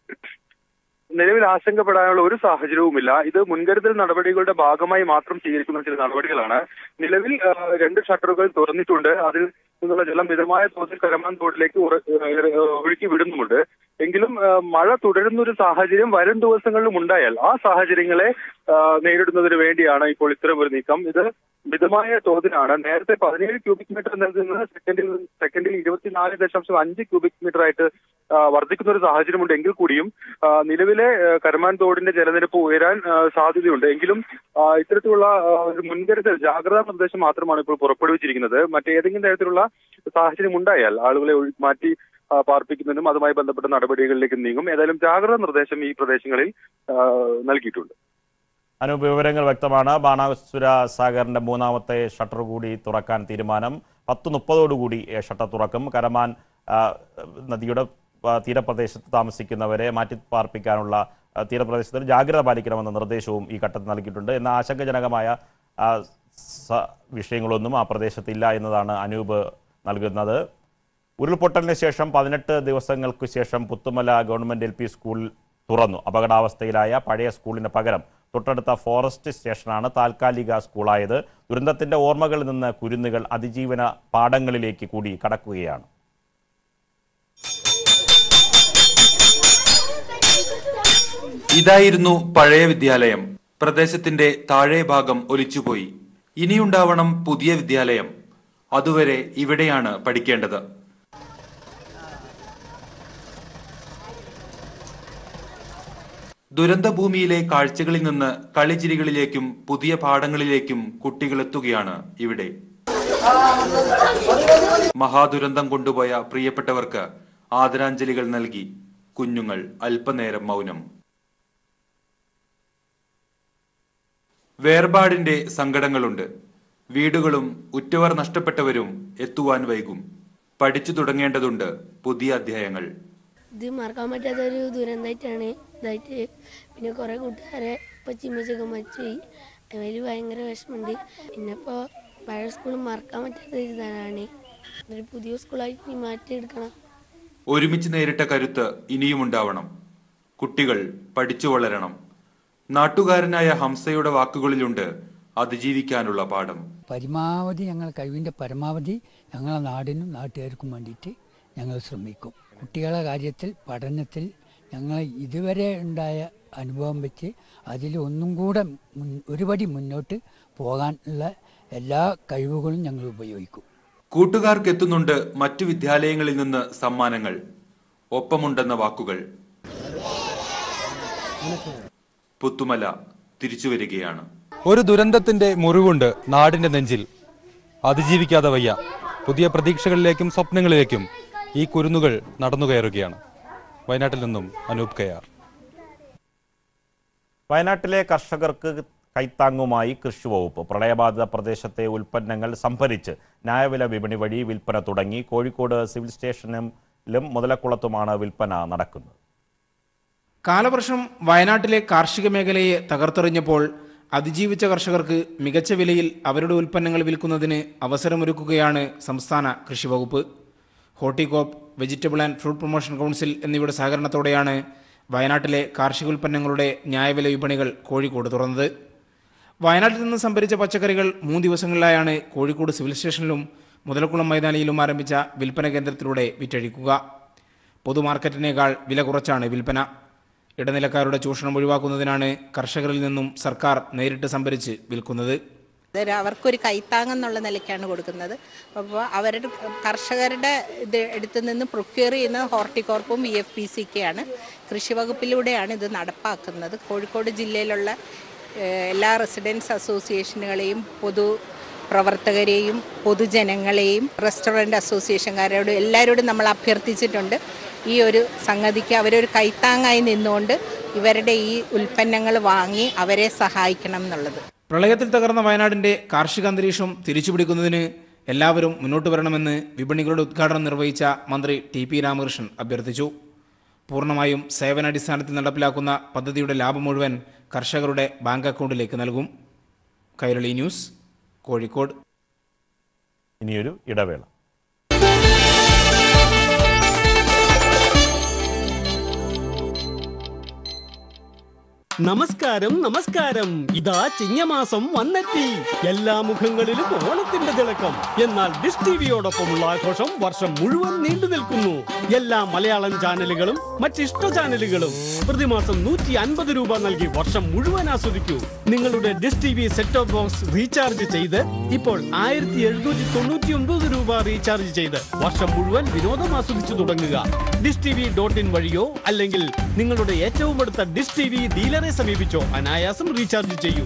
Speaker 8: നിലവിൽ ആശങ്കപ്പെടാനുള്ള ഒരു സാഹചര്യവുമില്ല ഇത് മുൻകരുതൽ നടപടികളുടെ ഭാഗമായി മാത്രം സ്വീകരിക്കുന്ന ചില നടപടികളാണ് നിലവിൽ ആ, രണ്ട് ഷട്ടറുകൾ തുറന്നിട്ടുണ്ട് അതിൽ നിന്നുള്ള ജലം മിതമായ തോതിൽ കരമാൻ തോട്ടിലേക്ക് ഉറ- ഏഹ് ഒഴുക്കി വിടുന്നുമുണ്ട് എങ്കിലും ആ, മഴ തുടരുന്ന ഒരു സാഹചര്യം വരും ദിവസങ്ങളിലും ഉണ്ടായാൽ ആ സാഹചര്യങ്ങളെ ആ, നേരിടുന്നതിന് വേണ്ടിയാണ് ഇപ്പോൾ ഇത്തരം ഒരു നീക്കം ഇത് മിതമായ തോതിലാണ് നേരത്തെ പതിനേഴ് ക്യൂബിക് മീറ്റർ എന്നതിൽ നിന്ന് സെക്കൻഡിൽ സെക്കൻഡിൽ ഇരുപത്തിനാല് ദശാംശം അഞ്ച് ക്യൂബിക് മീറ്റർ ആയിട്ട് ആ, വർദ്ധിക്കുന്ന ഒരു സാഹചര്യമുണ്ട് എങ്കിൽ കൂടിയും ആ, നിലവിലെ ആ, കരമാൻ തോടിന്റെ ജലനിരപ്പ് ഉയരാൻ ആ, സാധ്യതയുണ്ട് എങ്കിലും ആ, ഇത്തരത്തിലുള്ള ആ, ഒരു മുൻകരുതൽ ജാഗ്രതാ നിർദ്ദേശം മാത്രമാണ് ഇപ്പോൾ പുറപ്പെടുവിച്ചിരിക്കുന്നത് മറ്റേതെങ്കിലും തരത്തിലുള്ള സാഹചര്യം ഉണ്ടായാൽ ആളുകളെ ഒഴി- മാറ്റി ആ, പാർപ്പിക്കുന്നതിനും അതുമായി ബന്ധപ്പെട്ട നടപടികളിലേക്ക് നീങ്ങും ഏതായാലും ജാഗ്രതാ നിർദ്ദേശം ഈ പ്രദേശങ്ങളിൽ ആ, നൽകിയിട്ടുണ്ട്
Speaker 1: അനൂപ് വിവരങ്ങൾ വ്യക്തമാണ് ബാണാസുര സാഗറിന്റെ മൂന്നാമത്തെ ഷട്ടർ കൂടി തുറക്കാൻ തീരുമാനം പത്ത് മുപ്പതോടുകൂടി ഏ, ഷട്ടർ തുറക്കും കരമാൻ ആ, നദിയുടെ ആ, തീരപ്രദേശത്ത് താമസിക്കുന്നവരെ മാറ്റി പാർപ്പിക്കാനുള്ള ആ, തീരപ്രദേശത്തിൽ ജാഗ്രത പാലിക്കണമെന്ന നിർദ്ദേശവും ഈ ഘട്ടത്തിൽ നൽകിയിട്ടുണ്ട് എന്നാൽ ആശങ്കജനകമായ ആ, സ- വിഷയങ്ങളൊന്നും ആ പ്രദേശത്തില്ല എന്നതാണ് അനൂപ് നൽകുന്നത് ഉരുൾപൊട്ടലിന് ശേഷം പതിനെട്ട് ദിവസങ്ങൾക്ക് ശേഷം Puthumala government L P school തുറന്നു അപകടാവസ്ഥയിലായ പഴയ സ്കൂളിന് പകരം തൊട്ടടുത്ത ഫോറസ്റ്റ് സ്റ്റേഷനാണ് താൽക്കാലിക സ്കൂളായത് ദുരന്തത്തിന്റെ ഓർമ്മകളിൽ നിന്ന് കുരുന്നുകൾ അതിജീവന പാഠങ്ങളിലേക്ക് കൂടി കടക്കുകയാണ്
Speaker 9: ഇതായിരുന്നു പഴയ വിദ്യാലയം പ്രദേശത്തിന്റെ താഴെ ഭാഗം ഒലിച്ചുപോയി ഇനിയുണ്ടാവണം പുതിയ വിദ്യാലയം അതുവരെ ഇവിടെയാണ് പഠിക്കേണ്ടത് ദുരന്തഭൂമിയിലെ കാഴ്ചകളിൽ നിന്ന് കളിച്ചിരികളിലേക്കും പുതിയ പാഠങ്ങളിലേക്കും കുട്ടികൾ എത്തുകയാണ് ഇവിടെ മഹാദുരന്തം കൊണ്ടുപോയ പ്രിയപ്പെട്ടവർക്ക് ആദരാഞ്ജലികൾ നൽകി കുഞ്ഞുങ്ങൾ അല്പനേരം മൗനം വേർപാടിന്റെ സങ്കടങ്ങളുണ്ട് വീടുകളും ഉറ്റവർ നഷ്ടപ്പെട്ടവരും എത്തുവാൻ വൈകും പഠിച്ചു തുടങ്ങേണ്ടതുണ്ട് പുതിയ അധ്യായങ്ങൾ
Speaker 10: ഇത് മറക്കാൻ പറ്റാത്ത ഒരു ദുരന്തമായിട്ടാണ് ഇതായിട്ട് പിന്നെ കുറേ കൂട്ടുകാരെ ഇപ്പം ചിമ്മച്ചൊക്കെ മരിച്ചുപോയി അതിൽ ഭയങ്കര വിഷമമുണ്ട് പിന്നെ ഇപ്പോൾ പഴയ സ്കൂൾ മറക്കാൻ പറ്റാത്ത ഒരു ഇതാണ് ഒരു പുതിയ സ്കൂളായിട്ട് ഇനി മാറ്റിയെടുക്കണം
Speaker 9: ഒരുമിച്ച് നേരിട്ട കരുത്ത് ഇനിയും ഉണ്ടാവണം കുട്ടികൾ പഠിച്ചു വളരണം നാട്ടുകാരനായ ഹംസയുടെ വാക്കുകളിലുണ്ട് അതിജീവിക്കാനുള്ള പാഠം
Speaker 11: പരമാവധി ഞങ്ങൾ കഴിവിൻ്റെ പരമാവധി ഞങ്ങളെ നാടിനും നാട്ടുകാർക്കും വേണ്ടിയിട്ട് ഞങ്ങൾ ശ്രമിക്കും കുട്ടികളുടെ കാര്യത്തിൽ പഠനത്തിൽ ഞങ്ങൾ ഇതുവരെ ഉണ്ടായ അനുഭവം വെച്ച് അതിൽ ഒന്നും കൂടെ മുൻ ഒരുപടി മുന്നോട്ട് പോകാനുള്ള എല്ലാ കഴിവുകളും ഞങ്ങൾ ഉപയോഗിക്കും
Speaker 9: കൂട്ടുകാർക്ക് എത്തുന്നുണ്ട് മറ്റു വിദ്യാലയങ്ങളിൽ നിന്ന് സമ്മാനങ്ങൾ ഒപ്പമുണ്ടെന്ന വാക്കുകൾ പുത്തുമല തിരിച്ചുവരികയാണ്
Speaker 12: ഒരു ദുരന്തത്തിന്റെ മുറിവുണ്ട് നാടിന്റെ നെഞ്ചിൽ അതിജീവിക്കാതെ വയ്യ പുതിയ പ്രതീക്ഷകളിലേക്കും സ്വപ്നങ്ങളിലേക്കും ഈ കുരുന്നുകൾ നടന്നു കയറുകയാണ് വയനാട്ടിൽ നിന്നും അനൂപ് കയാർ
Speaker 1: വയനാട്ടിലെ കർഷകർക്ക് കൈത്താങ്ങുമായി കൃഷി വകുപ്പ് പ്രളയബാധിത പ്രദേശത്തെ ഉൽപ്പന്നങ്ങൾ സംഭരിച്ച് ന്യായവില വിപണി വഴി വിൽപ്പന തുടങ്ങി കോഴിക്കോട് സിവിൽ സ്റ്റേഷനിലും മുതലക്കുളത്തുമാണ് വിൽപ്പന നടക്കുന്നത്
Speaker 13: കാലവർഷം വയനാട്ടിലെ കാർഷിക മേഖലയെ തകർത്തെറിഞ്ഞപ്പോൾ അതിജീവിച്ച കർഷകർക്ക് മികച്ച വിലയിൽ അവരുടെ ഉൽപ്പന്നങ്ങൾ വിൽക്കുന്നതിന് അവസരമൊരുക്കുകയാണ് സംസ്ഥാന കൃഷി വകുപ്പ് Horticorp vegetable and fruit promotion council എന്നിവയുടെ സഹകരണത്തോടെയാണ് വയനാട്ടിലെ കാർഷികോൽപ്പന്നങ്ങളുടെ ന്യായവില വിപണികൾ കോഴിക്കോട് തുറന്നത് വയനാട്ടിൽ നിന്ന് സംഭരിച്ച പച്ചക്കറികൾ മൂന്ന് ദിവസങ്ങളിലായാണ് കോഴിക്കോട് സിവിൽ സ്റ്റേഷനിലും മുതലക്കുളം മൈതാനിയിലും ആരംഭിച്ച വിൽപ്പന കേന്ദ്രത്തിലൂടെ വിറ്റഴിക്കുക പൊതുമാർക്കറ്റിനേക്കാൾ വില കുറച്ചാണ് വിൽപ്പന ഇടനിലക്കാരുടെ ചൂഷണം ഒഴിവാക്കുന്നതിനാണ് കർഷകരിൽ നിന്നും സർക്കാർ നേരിട്ട് സംഭരിച്ച് വിൽക്കുന്നത്
Speaker 14: അതൊരു അവർക്കൊരു കൈത്താങ്ങെന്നുള്ള നിലയ്ക്കാണ് കൊടുക്കുന്നത് അപ്പോൾ അവരുടെ കർഷകരുടെ ഇത് എടുത്തു നിന്ന് പ്രൊക്യൂർ ചെയ്യുന്ന ഹോർട്ടികോർപ്പും വി എഫ് പി സി കെയാണ് കൃഷി വകുപ്പിലൂടെയാണ് ഇത് നടപ്പാക്കുന്നത് കോഴിക്കോട് ജില്ലയിലുള്ള ഏഹ്, എല്ലാ റെസിഡൻസ് അസോസിയേഷനുകളെയും പൊതു പ്രവർത്തകരെയും പൊതുജനങ്ങളെയും റെസ്റ്റോറൻറ്റ് അസോസിയേഷൻകാരോടും എല്ലാവരോടും നമ്മൾ അഭ്യർത്ഥിച്ചിട്ടുണ്ട് ഈ ഒരു സംഗതിക്ക് അവരൊരു കൈത്താങ്ങായി നിന്നുകൊണ്ട് ഇവരുടെ ഈ ഉൽപ്പന്നങ്ങൾ വാങ്ങി അവരെ സഹായിക്കണം എന്നുള്ളത്
Speaker 13: പ്രളയത്തിൽ തകർന്ന വയനാടിന്റെ കാർഷിക അന്തരീക്ഷം തിരിച്ചുപിടിക്കുന്നതിന് എല്ലാവരും മുന്നോട്ട് വരണമെന്ന് വിപണികളുടെ ഉദ്ഘാടനം നിർവഹിച്ച മന്ത്രി ടി പി രാമകൃഷ്ണൻ അഭ്യർത്ഥിച്ചു പൂർണ്ണമായും സേവനാടിസ്ഥാനത്തിൽ നടപ്പിലാക്കുന്ന പദ്ധതിയുടെ ലാഭം മുഴുവൻ കർഷകരുടെ ബാങ്ക് അക്കൗണ്ടിലേക്ക് നൽകും കൈരളി ന്യൂസ് കോഴിക്കോട്
Speaker 1: ഇനിയൊരു ഇടവേള
Speaker 15: നമസ്കാരം നമസ്കാരം ഇതാ ചിങ്ങമാസം വന്നെത്തി എല്ലാ മുഖങ്ങളിലും ഓണത്തിന്റെ തിളക്കം എന്നാൽ ഡിഷ് ടിവിയോടൊപ്പമുള്ള ആഘോഷം വർഷം മുഴുവൻ നീണ്ടു നിൽക്കുന്നു എല്ലാ മലയാളം ചാനലുകളും മറ്റിഷ്ട ചാനലുകളും പ്രതിമാസം നൂറ്റി അൻപത് രൂപ നൽകി വർഷം മുഴുവൻ ആസ്വദിക്കൂ നിങ്ങളുടെ Dish T V set top box recharge ചെയ്ത് ഇപ്പോൾ ആയിരത്തി എഴുന്നൂറ്റി തൊണ്ണൂറ്റി ഒൻപത് രൂപ റീചാർജ് ചെയ്ത് വർഷം മുഴുവൻ വിനോദം ആസ്വദിച്ചു തുടങ്ങുക Dish T V dot in വഴിയോ അല്ലെങ്കിൽ നിങ്ങളുടെ ഏറ്റവും അടുത്ത ഡിഷ് ടി വി ഡീലറെ സമീപിച്ചോ അനായാസം റീചാർജ് ചെയ്യൂ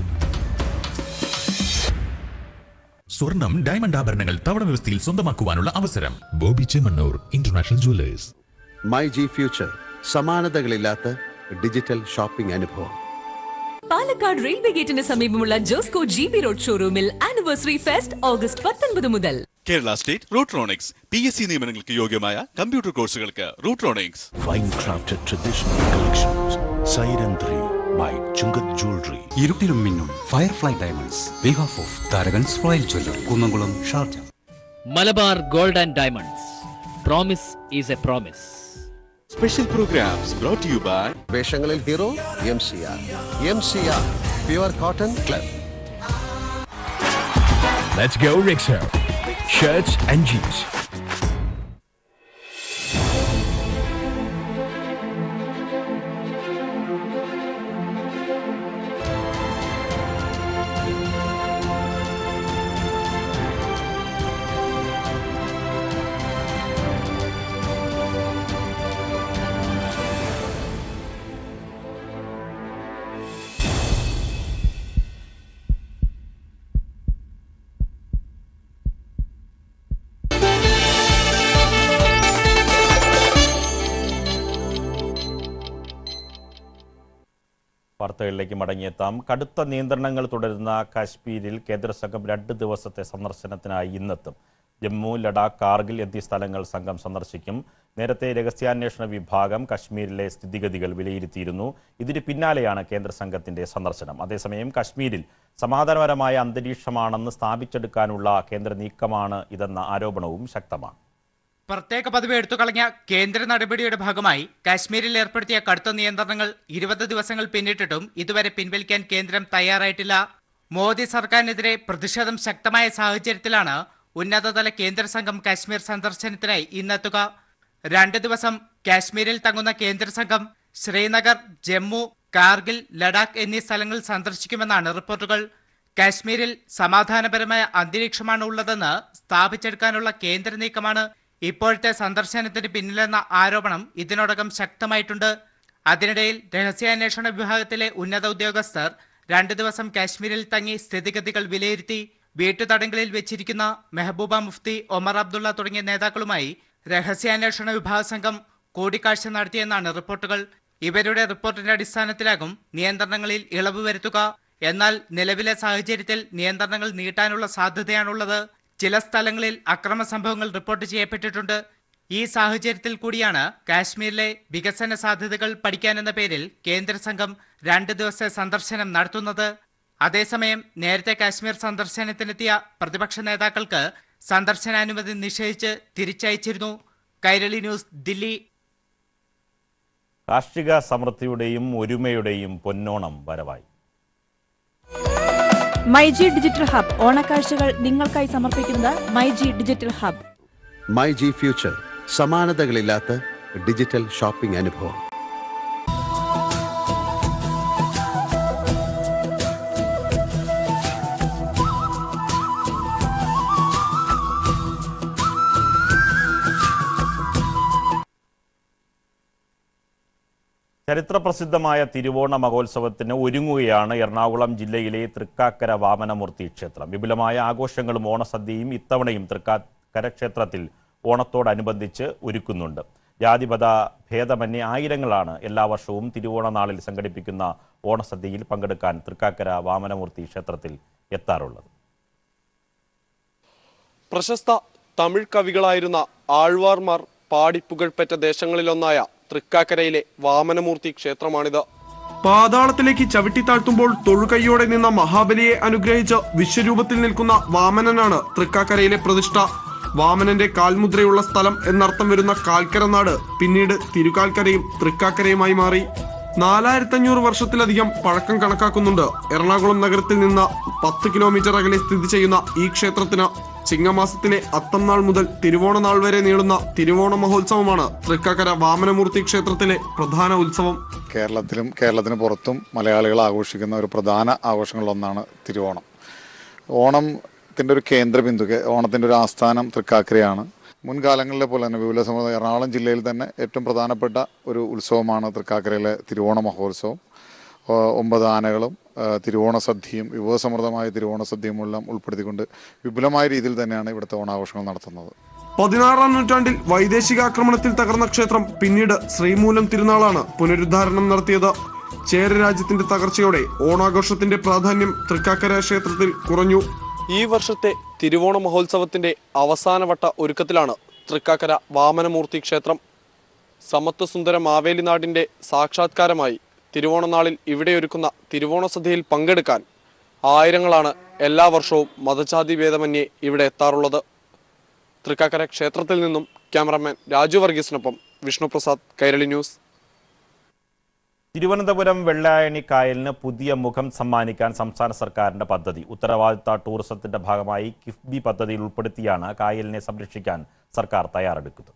Speaker 16: സ്വർണം ഡയമണ്ട് ആഭരണങ്ങൾ തവണ വ്യവസ്ഥയിൽ സ്വന്തമാക്കുവാനുള്ള അവസരം Boby Chemmanur international jewellers
Speaker 17: my G future സമാനതകളില്ലാത്ത ഡിജിറ്റൽ ഷോപ്പിംഗ് അനുഭവം
Speaker 18: പാലക്കാട് റെയിൽവേ ഗേറ്റിന് സമീപമുള്ള ജോസ്കോ ജി ബി റോഡ് ഷോറൂമിൽ ആനിവേഴ്സറി ഫെസ്റ്റ് ഓഗസ്റ്റ് പത്തൊൻപത് മുതൽ
Speaker 19: Kerala state Rutronix P S C നിയമനങ്ങൾക്ക് യോഗ്യമായ കമ്പ്യൂട്ടർ കോഴ്സുകൾക്ക് Rutronix
Speaker 20: Fine crafted traditional collections. Siren 3 by Chungat Jewelry.
Speaker 21: ഇരുട്ടിലും മിന്നും firefly diamonds behalf of Tharakans royal jeweller Kunnamkulam Sharjah
Speaker 22: Malabar gold and diamonds promise is a promise
Speaker 19: special programs brought you by
Speaker 17: വേഷങ്ങളിൽ hero M C R M C R pure cotton club
Speaker 20: Let's go Rixo. Shirts and jeans.
Speaker 1: വാർത്തകളിലേക്ക് മടങ്ങിയെത്താം കടുത്ത നിയന്ത്രണങ്ങൾ തുടരുന്ന കാശ്മീരിൽ കേന്ദ്ര സംഘം രണ്ട് ദിവസത്തെ സന്ദർശനത്തിനായി ഇന്നെത്തും ജമ്മു ലഡാക്ക് കാർഗിൽ എന്നീ സ്ഥലങ്ങൾ സംഘം സന്ദർശിക്കും നേരത്തെ രഹസ്യാന്വേഷണ വിഭാഗം കശ്മീരിലെ സ്ഥിതിഗതികൾ വിലയിരുത്തിയിരുന്നു ഇതിന് പിന്നാലെയാണ് കേന്ദ്ര സംഘത്തിന്റെ സന്ദർശനം അതേസമയം കശ്മീരിൽ സമാധാനപരമായ അന്തരീക്ഷമാണെന്ന് സ്ഥാപിച്ചെടുക്കാനുള്ള കേന്ദ്ര നീക്കമാണ് ഇതെന്ന ആരോപണവും ശക്തമാണ്
Speaker 23: പ്രത്യേക പദവി എടുത്തുകളഞ്ഞ കേന്ദ്ര നടപടിയുടെ ഭാഗമായി കാശ്മീരിൽ ഏർപ്പെടുത്തിയ കടുത്ത നിയന്ത്രണങ്ങൾ ഇരുപത് ദിവസങ്ങൾ പിന്നിട്ടിട്ടും ഇതുവരെ പിൻവലിക്കാൻ കേന്ദ്രം തയ്യാറായിട്ടില്ല മോദി സർക്കാരിനെതിരെ പ്രതിഷേധം ശക്തമായ സാഹചര്യത്തിലാണ് ഉന്നതതല കേന്ദ്ര സംഘം കാശ്മീർ സന്ദർശനത്തിനായി ഇന്നെത്തുക രണ്ട് ദിവസം കാശ്മീരിൽ തങ്ങുന്ന കേന്ദ്ര സംഘം ശ്രീനഗർ ജമ്മു കാർഗിൽ ലഡാക്ക് എന്നീ സ്ഥലങ്ങൾ സന്ദർശിക്കുമെന്നാണ് റിപ്പോർട്ടുകൾ കാശ്മീരിൽ സമാധാനപരമായ അന്തരീക്ഷമാണ് ഉള്ളതെന്ന് സ്ഥാപിച്ചെടുക്കാനുള്ള കേന്ദ്ര നീക്കമാണ് ഇപ്പോഴത്തെ സന്ദർശനത്തിന് പിന്നിലെന്ന ആരോപണം ഇതിനോടകം ശക്തമായിട്ടുണ്ട് അതിനിടയിൽ രഹസ്യാന്വേഷണ വിഭാഗത്തിലെ ഉന്നത ഉദ്യോഗസ്ഥർ രണ്ടു ദിവസം കാശ്മീരിൽ തങ്ങി സ്ഥിതിഗതികൾ വിലയിരുത്തി വീട്ടുതടങ്കലിൽ വെച്ചിരിക്കുന്ന മെഹബൂബ മുഫ്തി ഒമർ അബ്ദുള്ള തുടങ്ങിയ നേതാക്കളുമായി രഹസ്യാന്വേഷണ വിഭാഗ സംഘം കൂടിക്കാഴ്ച നടത്തിയെന്നാണ് റിപ്പോർട്ടുകൾ ഇവരുടെ റിപ്പോർട്ടിന്റെ അടിസ്ഥാനത്തിലാകും നിയന്ത്രണങ്ങളിൽ ഇളവ് വരുത്തുക എന്നാൽ നിലവിലെ സാഹചര്യത്തിൽ നിയന്ത്രണങ്ങൾ നീട്ടാനുള്ള സാധ്യതയാണുള്ളത് ചില സ്ഥലങ്ങളിൽ അക്രമ സംഭവങ്ങൾ റിപ്പോർട്ട് ചെയ്യപ്പെട്ടിട്ടുണ്ട് ഈ സാഹചര്യത്തിൽ കൂടിയാണ് കാശ്മീരിലെ വികസന സാധ്യതകൾ പഠിക്കാനെന്ന പേരിൽ കേന്ദ്ര സംഘം രണ്ട് ദിവസത്തെ സന്ദർശനം നടത്തുന്നത് അതേസമയം നേരത്തെ കാശ്മീർ സന്ദർശനത്തിനെത്തിയ പ്രതിപക്ഷ നേതാക്കൾക്ക് സന്ദർശനാനുമതി നിഷേധിച്ച് തിരിച്ചയച്ചിരുന്നു കൈരളി ന്യൂസ് ദില്ലി
Speaker 1: കാർഷിക സമൃദ്ധിയുടെയും ഒരുമയുടെയും പൊന്നോണം വരവായി
Speaker 2: മൈജി ഡിജിറ്റൽ ഹബ് ഓണക്കാഴ്ചകൾ നിങ്ങൾക്കായി സമർപ്പിക്കുന്നത് my G digital hub
Speaker 17: my G future സമാനതകളില്ലാത്ത ഡിജിറ്റൽ ഷോപ്പിംഗ് അനുഭവം
Speaker 1: ചരിത്രപ്രസിദ്ധമായ തിരുവോണ മഹോത്സവത്തിന് ഒരുങ്ങുകയാണ് എറണാകുളം ജില്ലയിലെ തൃക്കാക്കര വാമനമൂർത്തി ക്ഷേത്രം വിപുലമായ ആഘോഷങ്ങളും ഓണസദ്യയും ഇത്തവണയും തൃക്കാക്കര ക്ഷേത്രത്തിൽ ഓണത്തോടനുബന്ധിച്ച് ഒരുക്കുന്നുണ്ട് ജാതിപത ഭേദമന്യേ ആയിരങ്ങളാണ് എല്ലാ വർഷവും തിരുവോണ നാളിൽ സംഘടിപ്പിക്കുന്ന ഓണസദ്യയിൽ പങ്കെടുക്കാൻ തൃക്കാക്കര വാമനമൂർത്തി ക്ഷേത്രത്തിൽ എത്താറുള്ളത്
Speaker 3: പ്രശസ്ത തമിഴ് കവികളായിരുന്ന ആഴ്വാർമാർ പാടി പുകഴ്പെറ്റ ദേശങ്ങളിലൊന്നായ തൃക്കാക്കരയിലെ വാമനമൂർത്തി ക്ഷേത്രമാണിത്
Speaker 6: പാതാളത്തിലേക്ക് ചവിട്ടിത്താഴ്ത്തുമ്പോൾ തൊഴുകൈയോടെ നിന്ന മഹാബലിയെ അനുഗ്രഹിച്ച് വിശ്വരൂപത്തിൽ നിൽക്കുന്ന വാമനനാണ് തൃക്കാക്കരയിലെ പ്രതിഷ്ഠ വാമനന്റെ കാൽമുദ്രയുള്ള സ്ഥലം എന്നർത്ഥം വരുന്ന കാൽക്കര നാട് പിന്നീട് തിരുക്കാൽക്കരയും തൃക്കാക്കരയുമായി മാറി നാലായിരത്തഞ്ഞൂറ് വർഷത്തിലധികം പഴക്കം കണക്കാക്കുന്നുണ്ട് എറണാകുളം നഗരത്തിൽ നിന്ന് പത്ത് കിലോമീറ്റർ അകലെ സ്ഥിതി ചെയ്യുന്ന ഈ ക്ഷേത്രത്തിന് ചിങ്ങമാസത്തിലെ അത്തം നാൾ മുതൽ തിരുവോണ നാൾ വരെ നീളുന്ന തിരുവോണ മഹോത്സവമാണ് തൃക്കാക്കര വാമനമൂർത്തി ക്ഷേത്രത്തിലെ പ്രധാന ഉത്സവം
Speaker 24: കേരളത്തിലും കേരളത്തിന് പുറത്തും മലയാളികൾ ആഘോഷിക്കുന്ന ഒരു പ്രധാന ആഘോഷങ്ങളിലൊന്നാണ് തിരുവോണം ഓണത്തിൻ്റെ ഒരു കേന്ദ്രബിന്ദു കേ- ഓണത്തിൻ്റെ ഒരു ആസ്ഥാനം തൃക്കാക്കരയാണ് മുൻകാലങ്ങളിലെ പോലെ തന്നെ വിപുല സമുദായം എറണാകുളം ജില്ലയിൽ തന്നെ ഏറ്റവും പ്രധാനപ്പെട്ട ഒരു ഉത്സവമാണ് തൃക്കാക്കരയിലെ തിരുവോണ മഹോത്സവം ആ, ഒമ്പത് ആനകളും ആ, തിരുവോണ സദ്യയും വിഭവസമൃദ്ധമായ തിരുവോണ സദ്യയും എല്ലാം ഉൾപ്പെടുത്തിക്കൊണ്ട് വിപുലമായ രീതിയിൽ തന്നെയാണ് ഇവിടുത്തെ ഓണാഘോഷങ്ങൾ നടത്തുന്നത്
Speaker 6: പതിനാറാം നൂറ്റാണ്ടിൽ വൈദേശിക ആക്രമണത്തിൽ തകർന്ന ക്ഷേത്രം പിന്നീട് ശ്രീമൂലം തിരുനാളാണ് പുനരുദ്ധാരണം നടത്തിയത് ചേര രാജ്യത്തിന്റെ തകർച്ചയോടെ ഓണാഘോഷത്തിന്റെ പ്രാധാന്യം തൃക്കാക്കര ക്ഷേത്രത്തിൽ കുറഞ്ഞു
Speaker 3: ഈ വർഷത്തെ തിരുവോണ മഹോത്സവത്തിന്റെ അവസാനവട്ട ഒരുക്കത്തിലാണ് തൃക്കാക്കര വാമനമൂർത്തി ക്ഷേത്രം സമത്വസുന്ദര മാവേലി നാടിന്റെ സാക്ഷാത്കാരമായി തിരുവോണ നാളിൽ ഇവിടെ ഒരുക്കുന്ന തിരുവോണ സദ്യയിൽ പങ്കെടുക്കാൻ ആയിരങ്ങളാണ് എല്ലാ വർഷവും മതജാതി ഭേദമന്യേ ഇവിടെ എത്താറുള്ളത് തൃക്കാക്കര ക്ഷേത്രത്തിൽ നിന്നും ക്യാമറമാൻ രാജു വർഗീസിനൊപ്പം വിഷ്ണുപ്രസാദ് കൈരളി ന്യൂസ്
Speaker 1: തിരുവനന്തപുരം വെള്ളായണി കായലിന് പുതിയ മുഖം സമ്മാനിക്കാൻ സംസ്ഥാന സർക്കാരിന്റെ പദ്ധതി ഉത്തരവാദിത്ത ടൂറിസത്തിന്റെ ഭാഗമായി കിഫ്ബി പദ്ധതിയിൽ ഉൾപ്പെടുത്തിയാണ് കായലിനെ സംരക്ഷിക്കാൻ സർക്കാർ തയ്യാറെടുക്കുന്നത്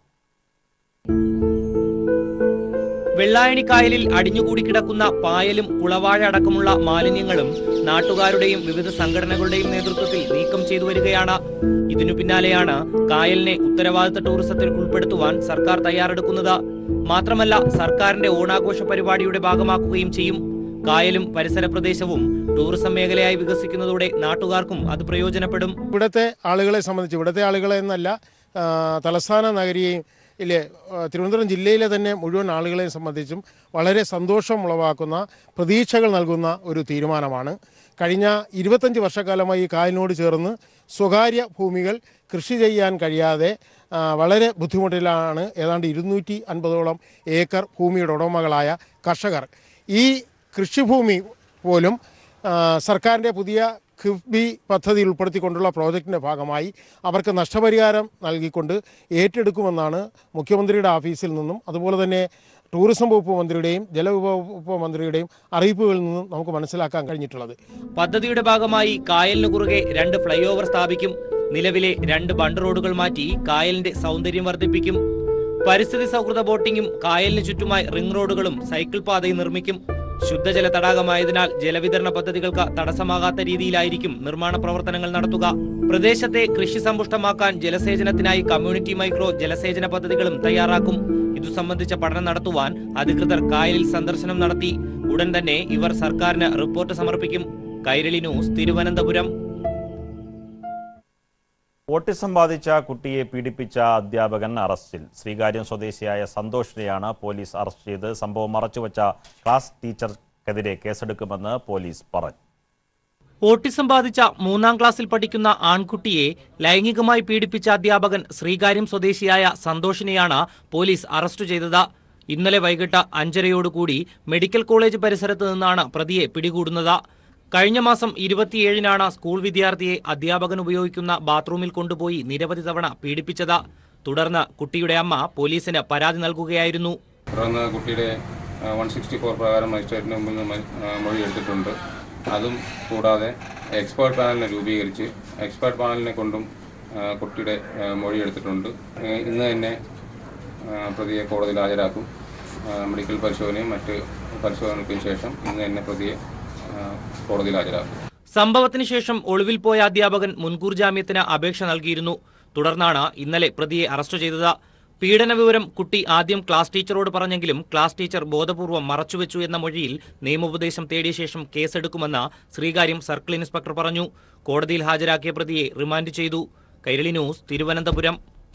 Speaker 25: വെള്ളായണി കായലിൽ അടിഞ്ഞുകൂടി കിടക്കുന്ന പായലും കുളവാഴ അടക്കമുള്ള മാലിന്യങ്ങളും നാട്ടുകാരുടെയും വിവിധ സംഘടനകളുടെയും നേതൃത്വത്തിൽ നീക്കം ചെയ്തു വരികയാണ് ഇതിനു പിന്നാലെയാണ് കായലിനെ ഉത്തരവാദിത്ത ടൂറിസത്തിൽ ഉൾപ്പെടുത്തുവാൻ സർക്കാർ തയ്യാറെടുക്കുന്നത് മാത്രമല്ല സർക്കാരിന്റെ ഓണാഘോഷ പരിപാടിയുടെ ഭാഗമാക്കുകയും ചെയ്യും കായലും പരിസര പ്രദേശവും ടൂറിസം മേഖലയായി വികസിക്കുന്നതോടെ നാട്ടുകാർക്കും അത് പ്രയോജനപ്പെടും
Speaker 26: ഇവിടുത്തെ ആളുകളെ സംബന്ധിച്ച് ഇവിടുത്തെ ആളുകളെ എന്നല്ല ആ, തലസ്ഥാന നഗരിയെയും ഇല്ലേ ആ, തിരുവനന്തപുരം ജില്ലയിലെ തന്നെ മുഴുവൻ ആളുകളെയും സംബന്ധിച്ചും വളരെ സന്തോഷം ഉളവാക്കുന്ന പ്രതീക്ഷകൾ നൽകുന്ന ഒരു തീരുമാനമാണ് കഴിഞ്ഞ ഇരുപത്തഞ്ച് വർഷക്കാലമായി ഈ കായലിനോട് ചേർന്ന് സ്വകാര്യ ഭൂമികൾ കൃഷി ചെയ്യാൻ കഴിയാതെ ആ, വളരെ ബുദ്ധിമുട്ടിലാണ് ഏതാണ്ട് ഇരുന്നൂറ്റി അൻപതോളം ഏക്കർ ഭൂമിയുടെ ഉടമകളായ കർഷകർ ഈ കൃഷിഭൂമി പോലും ആ, സർക്കാരിൻ്റെ പുതിയ കിഫ്ബി പദ്ധതി ഉൾപ്പെടുത്തിക്കൊണ്ടുള്ള പ്രോജക്റ്റിൻ്റെ ഭാഗമായി അവർക്ക് നഷ്ടപരിഹാരം നൽകിക്കൊണ്ട് ഏറ്റെടുക്കുമെന്നാണ് മുഖ്യമന്ത്രിയുടെ ഓഫീസിൽ നിന്നും അതുപോലെ തന്നെ ടൂറിസം വകുപ്പ് മന്ത്രിയുടെയും ജലവിഭവ മന്ത്രിയുടെയും അറിയിപ്പുകളിൽ നിന്നും നമുക്ക് മനസ്സിലാക്കാൻ കഴിഞ്ഞിട്ടുള്ളത്
Speaker 25: പദ്ധതിയുടെ ഭാഗമായി കായലിന് കുറുകെ രണ്ട് ഫ്ലൈ ഓവർ സ്ഥാപിക്കും നിലവിലെ രണ്ട് ബണ്ട് റോഡുകൾ മാറ്റി കായലിന്റെ സൗന്ദര്യം വർദ്ധിപ്പിക്കും പരിസ്ഥിതി സൗഹൃദ ബോട്ടിംഗും കായലിന് ചുറ്റുമായി റിംഗ് റോഡുകളും സൈക്കിൾ പാതയും നിർമ്മിക്കും ശുദ്ധജല തടാകമായതിനാൽ ജലവിതരണ പദ്ധതികൾക്ക് തടസ്സമാകാത്ത രീതിയിലായിരിക്കും നിർമ്മാണ പ്രവർത്തനങ്ങൾ നടത്തുക പ്രദേശത്തെ കൃഷി സമ്പുഷ്ടമാക്കാൻ ജലസേചനത്തിനായി കമ്മ്യൂണിറ്റി മൈക്രോ ജലസേചന പദ്ധതികളും തയ്യാറാക്കും ഇതു സംബന്ധിച്ച പഠനം നടത്തുവാൻ അധികൃതർ കായലിൽ സന്ദർശനം നടത്തി ഉടൻ തന്നെ ഇവർ സർക്കാരിന് റിപ്പോർട്ട് സമർപ്പിക്കും കൈരളി ന്യൂസ് തിരുവനന്തപുരം
Speaker 1: ഓട്ടിസം ബാധിച്ച കുട്ടിയെ പീഡിപ്പിച്ച അധ്യാപകൻ അറസ്റ്റിൽ ശ്രീകാര്യം സ്വദേശിയായ സന്തോഷിനെയാണ് പോലീസ് അറസ്റ്റ് ചെയ്ത് സംഭവം മറച്ചുവെച്ച ക്ലാസ് ടീച്ചർക്കെതിരെ കേസെടുക്കുമെന്ന് പോലീസ് പറഞ്ഞു
Speaker 25: ഓട്ടിസം ബാധിച്ച മൂന്നാം ക്ലാസ്സിൽ പഠിക്കുന്ന ആൺകുട്ടിയെ ലൈംഗികമായി പീഡിപ്പിച്ച അധ്യാപകൻ ശ്രീകാര്യം സ്വദേശിയായ സന്തോഷിനെയാണ് പോലീസ് അറസ്റ്റ് ചെയ്തത് ഇന്നലെ വൈകിട്ട് അഞ്ചരയോടുകൂടി മെഡിക്കൽ കോളേജ് പരിസരത്ത് നിന്നാണ് പ്രതിയെ പിടികൂടുന്നത് കഴിഞ്ഞ മാസം ഇരുപത്തിയേഴിനാണ് സ്കൂൾ വിദ്യാർത്ഥിയെ അധ്യാപകൻ ഉപയോഗിക്കുന്ന ബാത്റൂമിൽ കൊണ്ടുപോയി നിരവധി തവണ പീഡിപ്പിച്ചത് തുടർന്ന് കുട്ടിയുടെ അമ്മ പോലീസിന് പരാതി നൽകുകയായിരുന്നു
Speaker 4: തുടർന്ന് കുട്ടിയുടെ വൺ സിക്സ്റ്റി ഫോർ പ്രകാരം മജിസ്ട്രേറ്റിന് മുമ്പിൽ നിന്ന് മ- ആ, മൊഴി എടുത്തിട്ടുണ്ട് അതും കൂടാതെ എക്സ്പേർട്ട് പാനലിനെ രൂപീകരിച്ച് എക്സ്പേർട്ട് പാനലിനെ കൊണ്ടും ആ, കുട്ടിയുടെ ആ, മൊഴി എടുത്തിട്ടുണ്ട് ഏ, ഇന്ന് തന്നെ ആ, പ്രതിയെ കോടതിയിൽ ഹാജരാക്കും ആ, മെഡിക്കൽ പരിശോധനയും മറ്റ് പരിശോധനകൾക്കും ശേഷം ഇന്ന് തന്നെ പ്രതിയെ ആ, കോടതിയിൽ ഹാജരാക്കും
Speaker 25: സംഭവത്തിന് ശേഷം ഒളിവിൽ പോയ അധ്യാപകൻ മുൻകൂർ ജാമ്യത്തിന് അപേക്ഷ നൽകിയിരുന്നു തുടർന്നാണ് ഇന്നലെ പ്രതിയെ അറസ്റ്റ് ചെയ്തത് പീഡന വിവരം കുട്ടി ആദ്യം ക്ലാസ് ടീച്ചറോട് പറഞ്ഞെങ്കിലും ക്ലാസ് ടീച്ചർ ബോധപൂർവം മറച്ചുവെച്ചു എന്ന മൊഴിയിൽ നിയമോപദേശം തേടിയ ശേഷം കേസെടുക്കുമെന്ന് ശ്രീകാര്യം സർക്കിൾ ഇൻസ്പെക്ടർ പറഞ്ഞു കോടതിയിൽ ഹാജരാക്കിയ പ്രതിയെ റിമാൻഡ് ചെയ്തു കൈരളി ന്യൂസ് തിരുവനന്തപുരം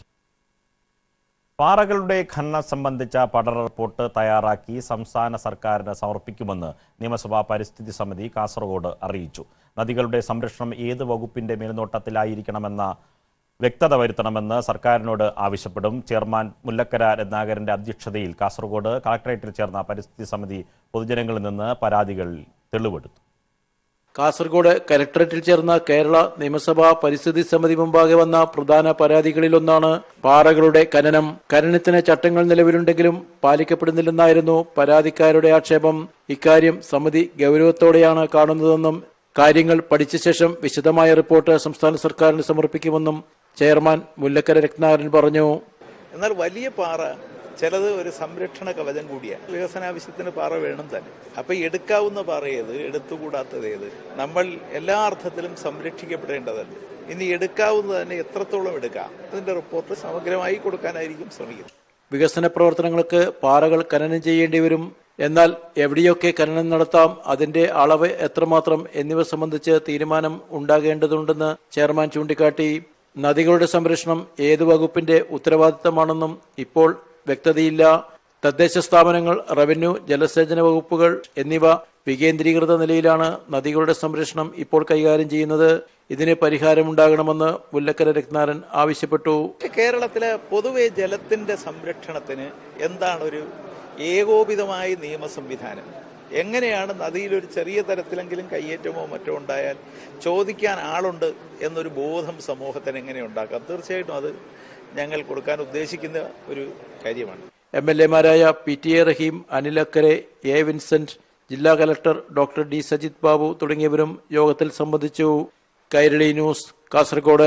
Speaker 1: പാറകളുടെ ഖനനം സംബന്ധിച്ച പഠന റിപ്പോർട്ട് തയ്യാറാക്കി സംസ്ഥാന സർക്കാരിന് സമർപ്പിക്കുമെന്ന് നിയമസഭാ പരിസ്ഥിതി സമിതി കാസർഗോഡ് അറിയിച്ചു നദികളുടെ സംരക്ഷണം ഏത് വകുപ്പിന്റെ മേൽനോട്ടത്തിലായിരിക്കണമെന്ന വ്യക്തത വരുത്തണമെന്ന് സർക്കാരിനോട് ആവശ്യപ്പെടും ചെയർമാൻ മുല്ലക്കര രത്നാകരന്റെ അധ്യക്ഷതയിൽ കാസർഗോഡ് കളക്ടറേറ്റിൽ ചേർന്ന പരിസ്ഥിതി സമിതി പൊതുജനങ്ങളിൽ നിന്ന് പരാതികൾ തെളിവെടുത്തു
Speaker 5: കാസർഗോഡ് കലക്ടറേറ്റിൽ ചേർന്ന കേരള നിയമസഭാ പരിസ്ഥിതി സമിതി മുമ്പാകെ വന്ന പ്രധാന പരാതികളിലൊന്നാണ് പാറകളുടെ ഖനനം ഖനനത്തിന് ചട്ടങ്ങൾ നിലവിലുണ്ടെങ്കിലും പാലിക്കപ്പെടുന്നില്ലെന്നായിരുന്നു പരാതിക്കാരുടെ ആക്ഷേപം ഇക്കാര്യം സമിതി ഗൗരവത്തോടെയാണ് കാണുന്നതെന്നും കാര്യങ്ങൾ പഠിച്ച ശേഷം വിശദമായ റിപ്പോർട്ട് സംസ്ഥാന സർക്കാരിന് സമർപ്പിക്കുമെന്നും ചെയർമാൻ മുല്ലക്കര രത്നാകരൻ പറഞ്ഞു
Speaker 7: എന്നാൽ വലിയ പാറ ചിലത് ഒരു സംരക്ഷണ കവചം കൂടിയാണ് വികസനാവശ്യത്തിന് പാറ വേണം തന്നെ അപ്പൊ എടുക്കാവുന്ന പാറ ഏത് എടുത്തുകൂടാത്തത് ഏത് നമ്മൾ എല്ലാ അർത്ഥത്തിലും സംരക്ഷിക്കപ്പെടേണ്ടതല്ല ഇനി എടുക്കാവുന്നത് തന്നെ എത്രത്തോളം എടുക്കാം അതിന്റെ റിപ്പോർട്ട് സമഗ്രമായി കൊടുക്കാനായിരിക്കും ശ്രമിക്കുന്നത്
Speaker 5: വികസന പ്രവർത്തനങ്ങൾക്ക് പാറകൾ ഖനനം ചെയ്യേണ്ടി വരും എന്നാൽ എവിടെയൊക്കെ ഖനനം നടത്താം അതിന്റെ അളവ് എത്രമാത്രം എന്നിവ സംബന്ധിച്ച് തീരുമാനം ഉണ്ടാകേണ്ടതുണ്ടെന്ന് ചെയർമാൻ ചൂണ്ടിക്കാട്ടി നദികളുടെ സംരക്ഷണം ഏത് വകുപ്പിന്റെ ഉത്തരവാദിത്തമാണെന്നും ഇപ്പോൾ വ്യക്തതയില്ല തദ്ദേശ സ്ഥാപനങ്ങൾ റവന്യൂ ജലസേചന വകുപ്പുകൾ എന്നിവ വികേന്ദ്രീകൃത നിലയിലാണ് നദികളുടെ സംരക്ഷണം ഇപ്പോൾ കൈകാര്യം ചെയ്യുന്നത് ഇതിന് പരിഹാരമുണ്ടാകണമെന്ന് മുല്ലക്കര രത്നാരൻ ആവശ്യപ്പെട്ടു
Speaker 7: കേരളത്തിലെ പൊതുവെ ജലത്തിന്റെ സംരക്ഷണത്തിന് എന്താണ് ഒരു ഏകോപിതമായ നിയമ സംവിധാനം എങ്ങനെയാണ് നദിയിൽ ഒരു ചെറിയ തരത്തിലെങ്കിലും കയ്യേറ്റമോ മറ്റോ ഉണ്ടായാൽ ചോദിക്കാൻ ആളുണ്ട് എന്നൊരു ബോധം സമൂഹത്തിന് എങ്ങനെ ഉണ്ടാക്കാം തീർച്ചയായിട്ടും അത് ഞങ്ങൾ കൊടുക്കാൻ ഉദ്ദേശിക്കുന്ന ഒരു കാര്യമാണ്
Speaker 5: എം എൽ എമാരായ P T A Rahim Anil Akkare A Vincent ജില്ലാ collector doctor D Sajith Babu തുടങ്ങിയവരും യോഗത്തിൽ സംബന്ധിച്ചു കൈരളി ന്യൂസ് കാസർഗോഡ്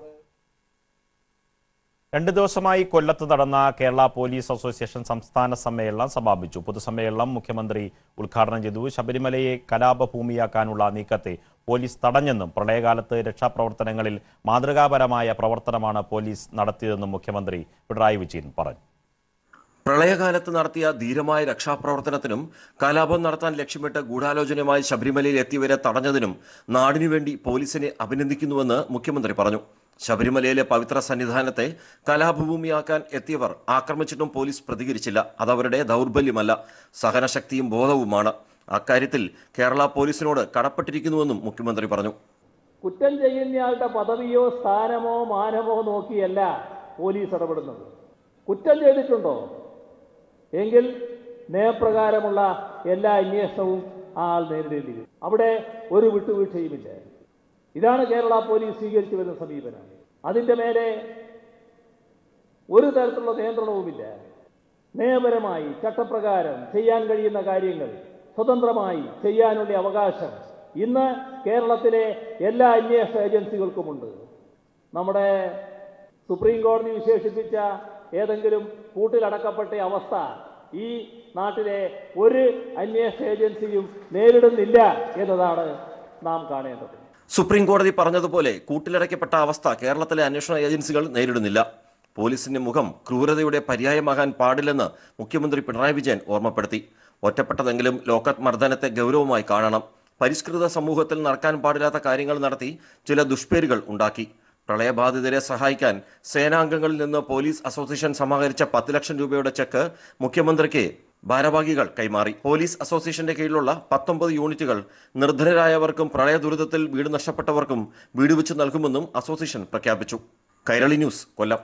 Speaker 1: രണ്ട് ദിവസമായി കൊല്ലത്ത് നടന്ന കേരള പോലീസ് അസോസിയേഷൻ സംസ്ഥാന സമ്മേളനം സമാപിച്ചു പൊതുസമ്മേളനം മുഖ്യമന്ത്രി ഉദ്ഘാടനം ചെയ്തു ശബരിമലയെ കലാപഭൂമിയാക്കാനുള്ള നീക്കത്തെ പോലീസ് തടഞ്ഞെന്നും പ്രളയകാലത്ത് രക്ഷാപ്രവർത്തനങ്ങളിൽ മാതൃകാപരമായ പ്രവർത്തനമാണ് പോലീസ് നടത്തിയതെന്നും മുഖ്യമന്ത്രി പിണറായി വിജയൻ പറഞ്ഞു
Speaker 8: പ്രളയകാലത്ത് നടത്തിയ ധീരമായ രക്ഷാപ്രവർത്തനത്തിനും കലാപം നടത്താൻ ലക്ഷ്യമിട്ട് ഗൂഢാലോചനയുമായി ശബരിമലയിൽ എത്തിയവരെ തടഞ്ഞതിനും നാടിനുവേണ്ടി പോലീസിനെ അഭിനന്ദിക്കുന്നുവെന്ന് മുഖ്യമന്ത്രി പറഞ്ഞു ശബരിമലയിലെ പവിത്ര സന്നിധാനത്തെ കലാഭൂമിയാക്കാൻ എത്തിയവർ ആക്രമിച്ചിട്ടും പോലീസ് പ്രതികരിച്ചില്ല അതവരുടെ ദൗർബല്യമല്ല സഹനശക്തിയും ബോധവുമാണ് അക്കാര്യത്തിൽ കേരള പോലീസിനോട് കടപ്പെട്ടിരിക്കുന്നുവെന്നും മുഖ്യമന്ത്രി പറഞ്ഞു
Speaker 10: കുറ്റം ചെയ്യുന്നയാളുടെ പദവിയോ സ്ഥാനമോ മാനമോ നോക്കിയല്ല പോലീസ് ഇടപെടുന്നത് കുറ്റം ചെയ്തിട്ടുണ്ടോ എങ്കിൽ നിയമപ്രകാരമുള്ള എല്ലാ അന്വേഷണവും ആ ആൾ നേരിടേണ്ടി വരും അവിടെ ഒരു വിട്ടുവീഴ്ചയുമില്ല ഇതാണ് കേരള പോലീസ് സ്വീകരിച്ചു വരുന്ന സമീപനം അതിൻ്റെ മേലെ ഒരു തരത്തിലുള്ള നിയന്ത്രണവുമില്ല നിയമപരമായി ചട്ടപ്രകാരം ചെയ്യാൻ കഴിയുന്ന കാര്യങ്ങൾ സ്വതന്ത്രമായി ചെയ്യാനുള്ള അവകാശം ഇന്ന് കേരളത്തിലെ എല്ലാ അന്വേഷണ ഏജൻസികൾക്കുമുണ്ട് നമ്മുടെ സുപ്രീം കോടതി വിശേഷിപ്പിച്ച ഏതെങ്കിലും കൂട്ടിലടക്കപ്പെട്ട അവസ്ഥ ഈ നാട്ടിലെ ഒരു അന്വേഷണ ഏജൻസിയും നേരിടുന്നില്ല എന്നതാണ് നാം കാണേണ്ടത്
Speaker 8: സുപ്രീം കോടതി പറഞ്ഞതുപോലെ കൂട്ടിലടയ്ക്കപ്പെട്ട അവസ്ഥ കേരളത്തിലെ അന്വേഷണ ഏജൻസികൾ നേരിടുന്നില്ല പോലീസിന്റെ മുഖം ക്രൂരതയുടെ പര്യായമാകാൻ പാടില്ലെന്ന് മുഖ്യമന്ത്രി പിണറായി വിജയൻ ഓർമ്മപ്പെടുത്തി ഒറ്റപ്പെട്ടതെങ്കിലും ലോക്കത്ത് മർദ്ദനത്തെ ഗൗരവമായി കാണണം പരിഷ്കൃത സമൂഹത്തിൽ നടക്കാൻ പാടില്ലാത്ത കാര്യങ്ങൾ നടത്തി ചില ദുഷ്പേരുകൾ ഉണ്ടാക്കി പ്രളയബാധിതരെ സഹായിക്കാൻ സേനാംഗങ്ങളിൽ നിന്ന് പോലീസ് അസോസിയേഷൻ സമാഹരിച്ച പത്ത് ലക്ഷം രൂപയുടെ ചെക്ക് മുഖ്യമന്ത്രിക്ക് ഭാരവാഹികൾ കൈമാറി പോലീസ് അസോസിയേഷന്റെ കീഴിലുള്ള പത്തൊമ്പത് യൂണിറ്റുകൾ നിർധനരായവർക്കും പ്രളയ ദുരിതത്തിൽ വീട് നഷ്ടപ്പെട്ടവർക്കും വീട് വെച്ച് നൽകുമെന്നും അസോസിയേഷൻ പ്രഖ്യാപിച്ചു കൈരളി ന്യൂസ് കൊല്ലം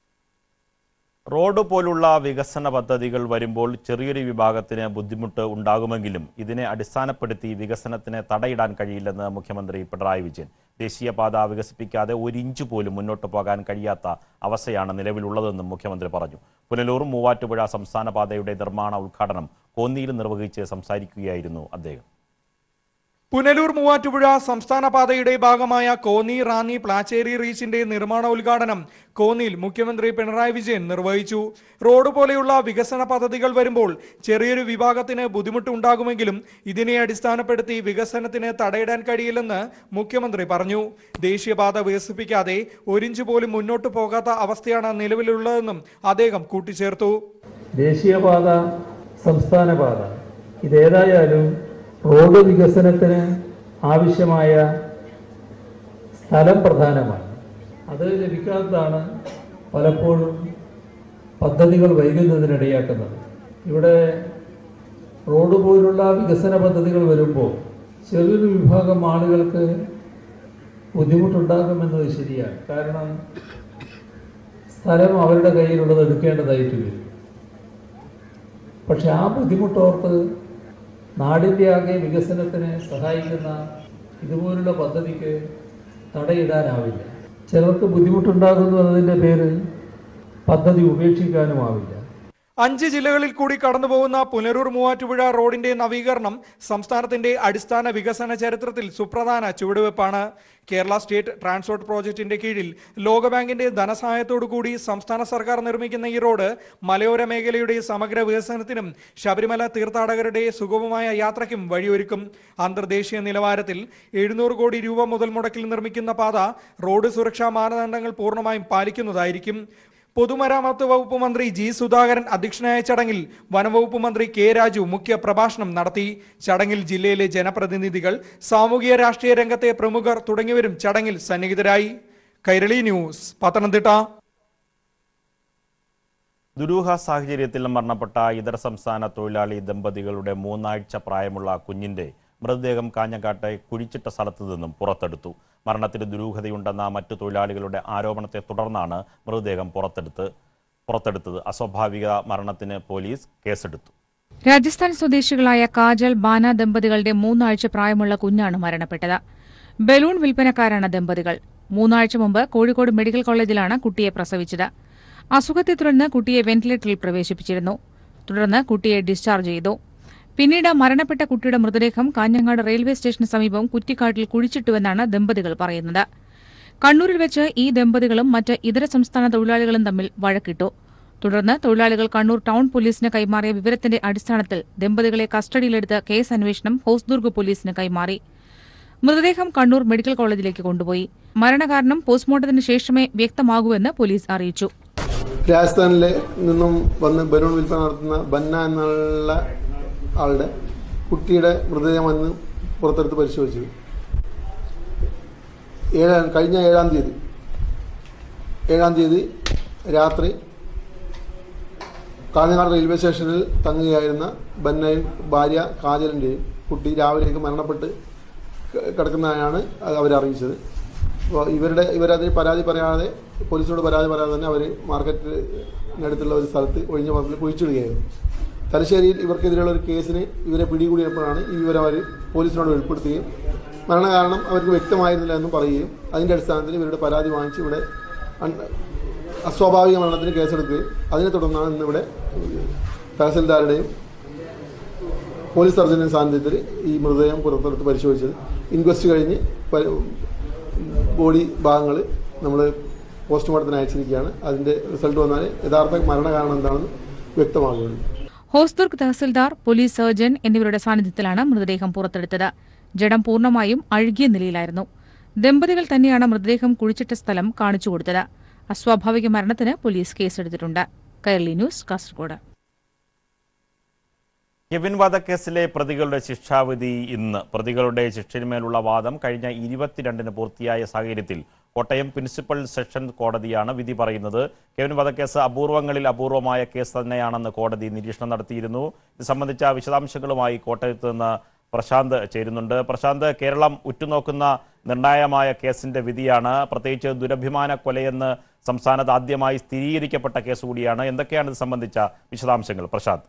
Speaker 1: റോഡ് പോലുള്ള വികസന പദ്ധതികൾ വരുമ്പോൾ ചെറിയൊരു വിഭാഗത്തിന് ബുദ്ധിമുട്ട് ഉണ്ടാകുമെങ്കിലും ഇതിനെ അടിസ്ഥാനപ്പെടുത്തി വികസനത്തിന് തടയിടാൻ കഴിയില്ലെന്ന് മുഖ്യമന്ത്രി പിണറായി വിജയൻ ദേശീയപാത വികസിപ്പിക്കാതെ ഒരു ഇഞ്ച് പോലും മുന്നോട്ട് പോകാൻ കഴിയാത്ത അവസ്ഥയാണ് നിലവിലുള്ളതെന്നും മുഖ്യമന്ത്രി പറഞ്ഞു പുനലൂർ മൂവാറ്റുപുഴ സംസ്ഥാന പാതയുടെ നിർമ്മാണ ഉദ്ഘാടനം കോന്നിയിൽ നിർവഹിച്ച് സംസാരിക്കുകയായിരുന്നു അദ്ദേഹം
Speaker 9: പുനലൂർ മൂവാറ്റുപുഴ സംസ്ഥാന പാതയുടെ ഭാഗമായ കോന്നി റാന്നി പ്ലാച്ചേരി റീച്ചിന്റെ നിർമ്മാണ ഉദ്ഘാടനം കോന്നിയിൽ മുഖ്യമന്ത്രി പിണറായി വിജയൻ നിർവഹിച്ചു റോഡ് പോലെയുള്ള വികസന പദ്ധതികൾ വരുമ്പോൾ ചെറിയൊരു വിഭാഗത്തിന് ബുദ്ധിമുട്ടുണ്ടാകുമെങ്കിലും ഇതിനെ അടിസ്ഥാനപ്പെടുത്തി വികസനത്തിന് തടയിടാൻ കഴിയില്ലെന്ന് മുഖ്യമന്ത്രി പറഞ്ഞു ദേശീയപാത വികസിപ്പിക്കാതെ ഒരിഞ്ച് പോലും മുന്നോട്ട് പോകാത്ത അവസ്ഥയാണ് നിലവിലുള്ളതെന്നും അദ്ദേഹം കൂട്ടിച്ചേർത്തു
Speaker 10: ദേശീയപാത സംസ്ഥാന പാത ഇതേതായാലും റോഡ് വികസനത്തിന് ആവശ്യമായ സ്ഥലം പ്രധാനമാണ് അത് ലഭിക്കാത്തതാണ് പലപ്പോഴും പദ്ധതികൾ വൈകുന്നതിനിടയാക്കുന്നത് ഇവിടെ റോഡ് പോലുള്ള വികസന പദ്ധതികൾ വരുമ്പോൾ ചെറിയൊരു വിഭാഗം ആളുകൾക്ക് ബുദ്ധിമുട്ടുണ്ടാകുമെന്നത് ശരിയാണ് കാരണം സ്ഥലം അവരുടെ കയ്യിലുള്ളത് എടുക്കേണ്ടതായിട്ട് വരും പക്ഷെ ആ ബുദ്ധിമുട്ടോർത്ത് നാടിൻ്റെ ആകെ വികസനത്തിന് സഹായിക്കുന്ന ഇതുപോലുള്ള പദ്ധതിക്ക് തടയിടാനാവില്ല ചിലർക്ക് ബുദ്ധിമുട്ടുണ്ടാകുന്നു എന്നതിൻ്റെ പേരിൽ പദ്ധതി ഉപേക്ഷിക്കാനുമാവില്ല
Speaker 9: അഞ്ച് ജില്ലകളിൽ കൂടി കടന്നുപോകുന്ന പുനരൂർ മൂവാറ്റുപുഴ റോഡിന്റെ നവീകരണം സംസ്ഥാനത്തിന്റെ അടിസ്ഥാന വികസന ചരിത്രത്തിൽ സുപ്രധാന ചുവടുവെപ്പാണ് കേരള സ്റ്റേറ്റ് ട്രാൻസ്പോർട്ട് പ്രോജക്ടിന്റെ കീഴിൽ ലോകബാങ്കിന്റെ ധനസഹായത്തോടു കൂടി സംസ്ഥാന സർക്കാർ നിർമ്മിക്കുന്ന ഈ റോഡ് മലയോര മേഖലയുടെ സമഗ്ര വികസനത്തിനും ശബരിമല തീർത്ഥാടകരുടെ സുഗമമായ യാത്രയ്ക്കും വഴിയൊരുക്കും അന്തർദേശീയ നിലവാരത്തിൽ എഴുന്നൂറ് കോടി രൂപ മുതൽ മുടക്കിൽ നിർമ്മിക്കുന്ന പാത റോഡ് സുരക്ഷാ മാനദണ്ഡങ്ങൾ പൂർണ്ണമായും പാലിക്കുന്നതായിരിക്കും പൊതുമരാമത്ത് വകുപ്പ് മന്ത്രി ജി സുധാകരൻ അധ്യക്ഷനായ ചടങ്ങിൽ വനവകുപ്പ് മന്ത്രി കെ രാജു മുഖ്യ പ്രഭാഷണം നടത്തി ചടങ്ങിൽ ജില്ലയിലെ ജനപ്രതിനിധികൾ സാമൂഹിക രാഷ്ട്രീയ രംഗത്തെ പ്രമുഖർ തുടങ്ങിയവരും ചടങ്ങിൽ സന്നിഹിതരായി കൈരളി ന്യൂസ് പത്തനംതിട്ട
Speaker 1: ദുരൂഹ സാഹചര്യത്തിൽ മരണപ്പെട്ട ഇതര സംസ്ഥാന തൊഴിലാളി ദമ്പതികളുടെ മൂന്നാഴ്ച പ്രായമുള്ള കുഞ്ഞിന്റെ മൃതദേഹം കാഞ്ഞങ്ങാട്ടെ കുഴിച്ചിട്ട സ്ഥലത്തു നിന്നും പുറത്തെടുത്തു മരണത്തിന് ദുരൂഹതയുണ്ടെന്ന മറ്റു തൊഴിലാളികളുടെ ആരോപണത്തെ തുടർന്നാണ് മൃതദേഹം പുറത്തെടുത്ത് പുറത്തെടുത്തത് അസ്വാഭാവിക മരണത്തിന് പോലീസ് കേസെടുത്തു
Speaker 11: രാജസ്ഥാൻ സ്വദേശികളായ കാജൽ ബാന ദമ്പതികളുടെ മൂന്നാഴ്ച പ്രായമുള്ള കുഞ്ഞാണ് മരണപ്പെട്ടത് ബലൂൺ വിൽപ്പനക്കാരാണ് ദമ്പതികൾ മൂന്നാഴ്ച മുമ്പ് കോഴിക്കോട് മെഡിക്കൽ കോളേജിലാണ് കുട്ടിയെ പ്രസവിച്ചത് അസുഖത്തെ തുടർന്ന് കുട്ടിയെ വെന്റിലേറ്ററിൽ പ്രവേശിപ്പിച്ചിരുന്നു തുടർന്ന് കുട്ടിയെ ഡിസ്ചാർജ് ചെയ്തു പിന്നീട് മരണപ്പെട്ട കുട്ടിയുടെ മൃതദേഹം കാഞ്ഞങ്ങാട് റെയിൽവേ സ്റ്റേഷന് സമീപം കുറ്റിക്കാട്ടിൽ കുഴിച്ചിട്ടുവെന്നാണ് ദമ്പതികൾ പറയുന്നത് കണ്ണൂരിൽ വെച്ച് ഈ ദമ്പതികളും മറ്റ് ഇതര സംസ്ഥാന തൊഴിലാളികളും തമ്മിൽ വഴക്കിട്ടു തുടർന്ന് തൊഴിലാളികൾ കണ്ണൂർ ടൗൺ പോലീസിന് കൈമാറിയ വിവരത്തിന്റെ അടിസ്ഥാനത്തിൽ ദമ്പതികളെ കസ്റ്റഡിയിലെടുത്ത് കേസ് അന്വേഷണം ഹോസ്ദുർഗ് പോലീസിന് കൈമാറി മൃതദേഹം കണ്ണൂർ മെഡിക്കൽ കോളേജിലേക്ക് കൊണ്ടുപോയി മരണകാരണം പോസ്റ്റ്മോർട്ടത്തിന് ശേഷമേ വ്യക്തമാകൂവെന്ന് പോലീസ് അറിയിച്ചു
Speaker 12: രാജസ്ഥാനിലെ നിന്നും വന്ന് ബലൂൺ വിൽപ്പന നടത്തുന്ന ബന്ന എന്നുള്ള ആളുടെ കുട്ടിയുടെ മൃതദേഹം വന്ന് പുറത്തെടുത്ത് പരിശോധിച്ചു ഏഴാം കഴിഞ്ഞ ഏഴാം തീയതി ഏഴാം തീയതി രാത്രി കാഞ്ഞങ്ങാട് റെയിൽവേ സ്റ്റേഷനിൽ തങ്ങുകയായിരുന്ന ബന്നയും ഭാര്യ കാജലിൻ്റെയും കുട്ടി രാവിലേക്ക് മരണപ്പെട്ട് ക- കിടക്കുന്നതായാണ് അവർ അറിയിച്ചത് അപ്പോൾ ഇവരുടെ ഇവരതിന് പരാതി പറയാതെ പോലീസിനോട് പരാതി പറയാതെ തന്നെ അവർ മാർക്കറ്റിനടുത്തുള്ള ഒരു സ്ഥലത്ത് ഒഴിഞ്ഞ പറമ്പിൽ കുഴിച്ചിടുകയായിരുന്നു തലശ്ശേരിയിൽ ഇവർക്കെതിരെയുള്ള ഒരു കേസിന് ഇവരെ പിടികൂടിയപ്പോഴാണ് ഈ വിവരം അവർ പോലീസിനോട് വെളിപ്പെടുത്തുകയും മരണകാരണം അവർക്ക് വ്യക്തമായിരുന്നില്ല എന്നും പറയുകയും അതിൻ്റെ അടിസ്ഥാനത്തിൽ ഇവരുടെ പരാതി വാങ്ങിച്ച് ഇവിടെ അൺ- അസ്വാഭാവിക മരണത്തിന് കേസെടുക്കുകയും അതിനെ തുടർന്നാണ് ഇന്നിവിടെ തഹസിൽദാരുടെയും പോലീസ് സർജന്റെയും സാന്നിധ്യത്തിൽ ഈ മൃതദേഹം പുറത്തെടുത്ത് പരിശോധിച്ചത് ഇൻക്വസ്റ്റ് കഴിഞ്ഞ് പ- ബോഡി ഭാഗങ്ങൾ നമ്മൾ പോസ്റ്റ്മോർട്ടത്തിന് അയച്ചിരിക്കുകയാണ് അതിൻ്റെ റിസൾട്ട് വന്നാൽ യഥാർത്ഥ മരണകാരണം എന്താണെന്ന് വ്യക്തമാകുകയുള്ളൂ
Speaker 11: ഹോസ്ദുർഗ് തഹസിൽദാർ പോലീസ് സർജൻ എന്നിവരുടെ സാന്നിധ്യത്തിലാണ് മൃതദേഹം പുറത്തെടുത്തത് ജഡം പൂർണ്ണമായും അഴുകിയ നിലയിലായിരുന്നു ദമ്പതികൾ തന്നെയാണ് മൃതദേഹം കുഴിച്ചിട്ട സ്ഥലം കാണിച്ചു കൊടുത്തത് അസ്വാഭാവിക മരണത്തിന് പോലീസ് കേസെടുത്തിട്ടുണ്ട് കൈരളി ന്യൂസ് കാസർഗോഡ്
Speaker 1: കെവിൻ വധക്കേസിലെ പ്രതികളുടെ ശിക്ഷാവിധി ഇന്ന് പ്രതികളുടെ ശിക്ഷയിന്മേലുള്ള വാദം കഴിഞ്ഞ ഇരുപത്തിരണ്ടിന് പൂർത്തിയായ സാഹചര്യത്തിൽ കോട്ടയം പ്രിൻസിപ്പൽ സെഷൻ കോടതിയാണ് വിധി പറയുന്നത് കെവിൻ വധക്കേസ് അപൂർവങ്ങളിൽ അപൂർവമായ കേസ് തന്നെയാണെന്ന് കോടതി നിരീക്ഷണം നടത്തിയിരുന്നു ഇത് സംബന്ധിച്ച വിശദാംശങ്ങളുമായി കോട്ടയത്ത് നിന്ന് പ്രശാന്ത് ചേരുന്നുണ്ട് പ്രശാന്ത് കേരളം ഉറ്റുനോക്കുന്ന നിർണായകമായ കേസിന്റെ വിധിയാണ് പ്രത്യേകിച്ച് ദുരഭിമാന കൊലയെന്ന് സംസ്ഥാനത്ത് ആദ്യമായി സ്ഥിരീകരിക്കപ്പെട്ട കേസ് കൂടിയാണ് എന്തൊക്കെയാണ് ഇത് സംബന്ധിച്ച വിശദാംശങ്ങൾ പ്രശാന്ത്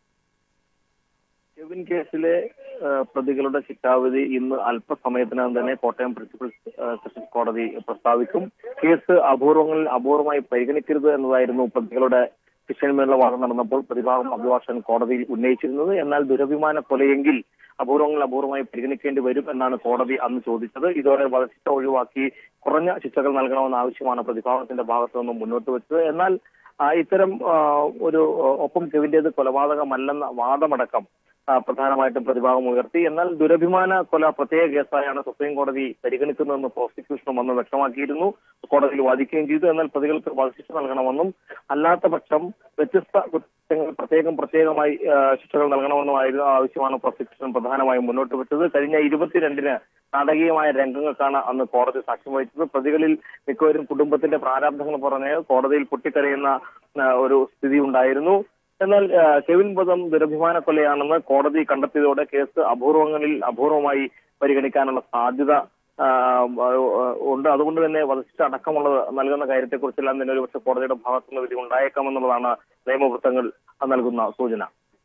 Speaker 13: കെവിൻ കേസിലെ ആ, പ്രതികളുടെ ശിക്ഷാവിധി ഇന്ന് അല്പസമയത്തിനകം തന്നെ കോട്ടയം പ്രിൻസിപ്പൽ ആ, സെഷൻസ് കോടതി പ്രസ്താവിക്കും കേസ് അപൂർവങ്ങളിൽ അപൂർവമായി പരിഗണിക്കരുത് എന്നതായിരുന്നു പ്രതികളുടെ ശിക്ഷയിന്മേലുള്ള വാദം നടന്നപ്പോൾ പ്രതിഭാഗം അഭിഭാഷകൻ കോടതിയിൽ ഉന്നയിച്ചിരുന്നത് എന്നാൽ ദുരഭിമാന കൊലയെങ്കിൽ അപൂർവങ്ങൾ അപൂർവമായി പരിഗണിക്കേണ്ടി വരും എന്നാണ് കോടതി അന്ന് ചോദിച്ചത് ഇതോടെ വധശിക്ഷ ഒഴിവാക്കി കുറഞ്ഞ ശിക്ഷകൾ നൽകണമെന്ന ആവശ്യമാണ് പ്രതിഭാഗത്തിന്റെ ഭാഗത്തു നിന്നും മുന്നോട്ട് വെച്ചത് എന്നാൽ ആ, ഇത്തരം ആ, ഒരു ആ, ഒപ്പം കെവിന്റേത് കൊലപാതകമല്ലെന്ന വാദമടക്കം ആ, പ്രധാനമായിട്ടും പ്രതിഭാഗം ഉയർത്തി എന്നാൽ ദുരഭിമാന കൊല പ്രത്യേക കേസായാണ് സുപ്രീം കോടതി പരിഗണിക്കുന്നതെന്ന് പ്രോസിക്യൂഷനും അന്ന് വ്യക്തമാക്കിയിരുന്നു കോടതിയിൽ വാദിക്കുകയും ചെയ്തു എന്നാൽ പ്രതികൾക്ക് വധശിക്ഷ നൽകണമെന്നും അല്ലാത്ത പക്ഷം വ്യത്യസ്ത കുറ്റങ്ങൾ പ്രത്യേകം പ്രത്യേകമായി ആ, ശിക്ഷകൾ നൽകണമെന്നുമായിരുന്നു ആവശ്യമാണ് പ്രോസിക്യൂഷൻ പ്രധാനമായും മുന്നോട്ട് വെച്ചത് കഴിഞ്ഞ ഇരുപത്തിരണ്ടിന് നാടകീയമായ രംഗങ്ങൾക്കാണ് അന്ന് കോടതി സാക്ഷ്യം വഹിച്ചത് പ്രതികളിൽ മിക്കവരും കുടുംബത്തിന്റെ പ്രാരാബ്ധങ്ങൾ പറഞ്ഞ് കോടതിയിൽ പൊട്ടിക്കരയുന്ന ആ, ഒരു സ്ഥിതി ഉണ്ടായിരുന്നു എന്നാൽ ആ, കെവിൻ വധം ദുരഭിമാന കൊലയാണെന്ന് കോടതി കണ്ടെത്തിയതോടെ കേസ് അപൂർവങ്ങളിൽ അപൂർവമായി പരിഗണിക്കാനുള്ള സാധ്യത ആ, ആ, ഉണ്ട് അതുകൊണ്ട് തന്നെ വധശിക്ഷ അടക്കമുള്ളത് നൽകുന്ന കാര്യത്തെക്കുറിച്ചെല്ലാം തന്നെ ഒരുപക്ഷെ കോടതിയുടെ ഭാഗത്തുനിന്ന് വിധി ഉണ്ടായേക്കാമെന്നുള്ളതാണ് നിയമവൃത്തങ്ങൾ നൽകുന്ന സൂചന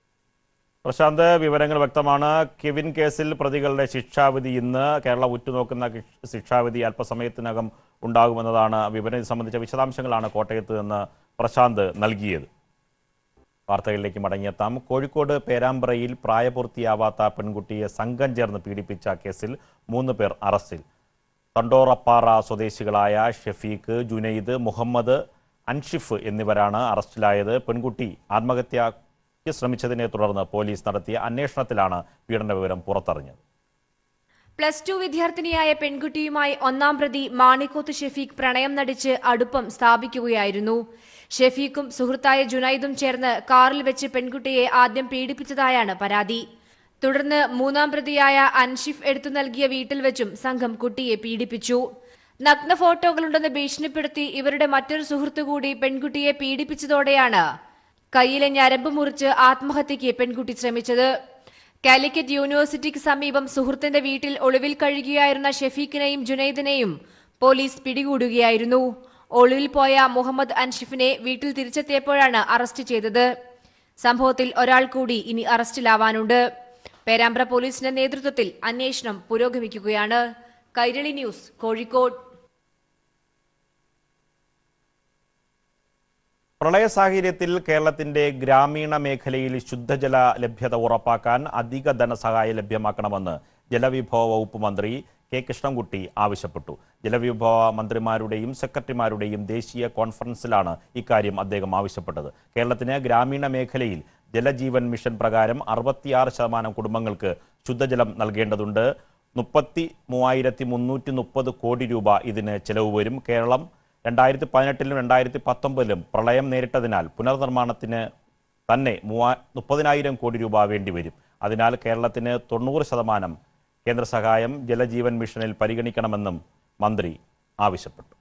Speaker 1: പ്രശാന്ത് വിവരങ്ങൾ വ്യക്തമാണ് കെവിൻ കേസിൽ പ്രതികളുടെ ശിക്ഷാവിധി ഇന്ന് കേരളം ഉറ്റുനോക്കുന്ന കിഷ്- ശിക്ഷാവിധി അല്പസമയത്തിനകം ഉണ്ടാകുമെന്നതാണ് വിവരം ഇത് സംബന്ധിച്ച വിശദാംശങ്ങളാണ് കോട്ടയത്ത് നിന്ന് പ്രശാന്ത് നൽകിയത് വാർത്തകളിലേക്ക് മടങ്ങിയെത്താം കോഴിക്കോട് പേരാമ്പ്രയിൽ പ്രായപൂർത്തിയാവാത്ത പെൺകുട്ടിയെ സംഘം ചേർന്ന് പീഡിപ്പിച്ച കേസിൽ മൂന്ന് പേർ അറസ്റ്റിൽ തണ്ടോറപ്പാറ സ്വദേശികളായ ഷെഫീഖ് ജുനൈദ് മുഹമ്മദ് അൻഷിഫ് എന്നിവരാണ് അറസ്റ്റിലായത് പെൺകുട്ടി ആത്മഹത്യയ്ക്ക് ശ്രമിച്ചതിനെ തുടർന്ന് പോലീസ് നടത്തിയ അന്വേഷണത്തിലാണ് പീഡന വിവരം പുറത്തറിഞ്ഞത്
Speaker 14: പ്ലസ് ടു വിദ്യാർത്ഥിനിയായ പെൺകുട്ടിയുമായി ഒന്നാം പ്രതി മാണിക്കോത്ത് ഷെഫീഖ് പ്രണയം നടിച്ച് അടുപ്പം സ്ഥാപിക്കുകയായിരുന്നു ഷെഫീഖും സുഹൃത്തായ ജുനൈദും ചേർന്ന് കാറിൽ വെച്ച് പെൺകുട്ടിയെ ആദ്യം പീഡിപ്പിച്ചതായാണ് പരാതി തുടർന്ന് മൂന്നാം പ്രതിയായ അൻഷിഫ് എടുത്തു നൽകിയ വീട്ടിൽ വെച്ചും സംഘം കുട്ടിയെ പീഡിപ്പിച്ചു നഗ്ന ഫോട്ടോകളുണ്ടെന്ന് ഭീഷണിപ്പെടുത്തി ഇവരുടെ മറ്റൊരു സുഹൃത്തു കൂടി പെൺകുട്ടിയെ പീഡിപ്പിച്ചതോടെയാണ് കയ്യിലെ ഞരമ്പ് മുറിച്ച് ആത്മഹത്യയ്ക്ക് പെൺകുട്ടി ശ്രമിച്ചത് കാലിക്കറ്റ് യൂണിവേഴ്സിറ്റിക്ക് സമീപം സുഹൃത്തിന്റെ വീട്ടിൽ ഒളിവിൽ കഴിയുകയായിരുന്ന ഷെഫീഖിനെയും ജുനൈദിനെയും പോലീസ് പിടികൂടുകയായിരുന്നു ഒളിവിൽ പോയ മുഹമ്മദ് അൻഷിഫിനെ വീട്ടിൽ തിരിച്ചെത്തിയപ്പോഴാണ് അറസ്റ്റ് ചെയ്തത് സംഭവത്തിൽ ഒരാൾ കൂടി ഇനി അറസ്റ്റിലാവാനുണ്ട് പേരാമ്പ്ര പോലീസിന്റെ നേതൃത്വത്തിൽ അന്വേഷണം പുരോഗമിക്കുകയാണ് കൈരളി ന്യൂസ് കോഴിക്കോട്
Speaker 1: പ്രളയ സാഹചര്യത്തിൽ കേരളത്തിന്റെ ഗ്രാമീണ മേഖലയിൽ ശുദ്ധജല ലഭ്യത ഉറപ്പാക്കാൻ അധിക ധനസഹായം ലഭ്യമാക്കണമെന്ന് ജലവിഭവ വകുപ്പ് മന്ത്രി കെ കൃഷ്ണൻകുട്ടി ആവശ്യപ്പെട്ടു ജലവിഭവ മന്ത്രിമാരുടെയും സെക്രട്ടറിമാരുടെയും ദേശീയ കോൺഫറൻസിലാണ് ഇക്കാര്യം അദ്ദേഹം ആവശ്യപ്പെട്ടത് കേരളത്തിന് ഗ്രാമീണ മേഖലയിൽ ജലജീവൻ മിഷൻ പ്രകാരം അറുപത്തിയാറ് ശതമാനം കുടുംബങ്ങൾക്ക് ശുദ്ധജലം നൽകേണ്ടതുണ്ട് മുപ്പത്തി മൂവായിരത്തി മുന്നൂറ്റി മുപ്പത് കോടി രൂപ ഇതിന് ചെലവ് വരും കേരളം രണ്ടായിരത്തി പതിനെട്ടിലും രണ്ടായിരത്തി പത്തൊമ്പതിലും പ്രളയം നേരിട്ടതിനാൽ പുനർനിർമ്മാണത്തിന് തന്നെ മൂവാ മുപ്പതിനായിരം കോടി രൂപ വേണ്ടിവരും അതിനാൽ കേരളത്തിന് തൊണ്ണൂറ് ശതമാനം കേന്ദ്ര സഹായം ജലജീവൻ മിഷനിൽ പരിഗണിക്കണമെന്നും മന്ത്രി ആവശ്യപ്പെട്ടു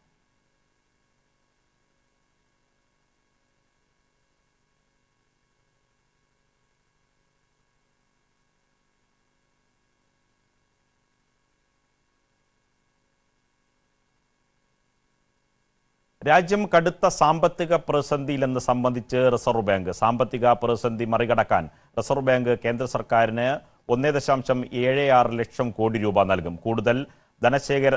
Speaker 1: രാജ്യം കടുത്ത സാമ്പത്തിക പ്രതിസന്ധിയിലെന്ന് സംബന്ധിച്ച് റിസർവ് ബാങ്ക് സാമ്പത്തിക പ്രതിസന്ധി മറികടക്കാൻ റിസർവ് ബാങ്ക് കേന്ദ്ര സർക്കാരിന് ഒന്നേ ദശാംശം ഏഴ് ആറ് ലക്ഷം കോടി രൂപ നൽകും കൂടുതൽ ധനശേഖര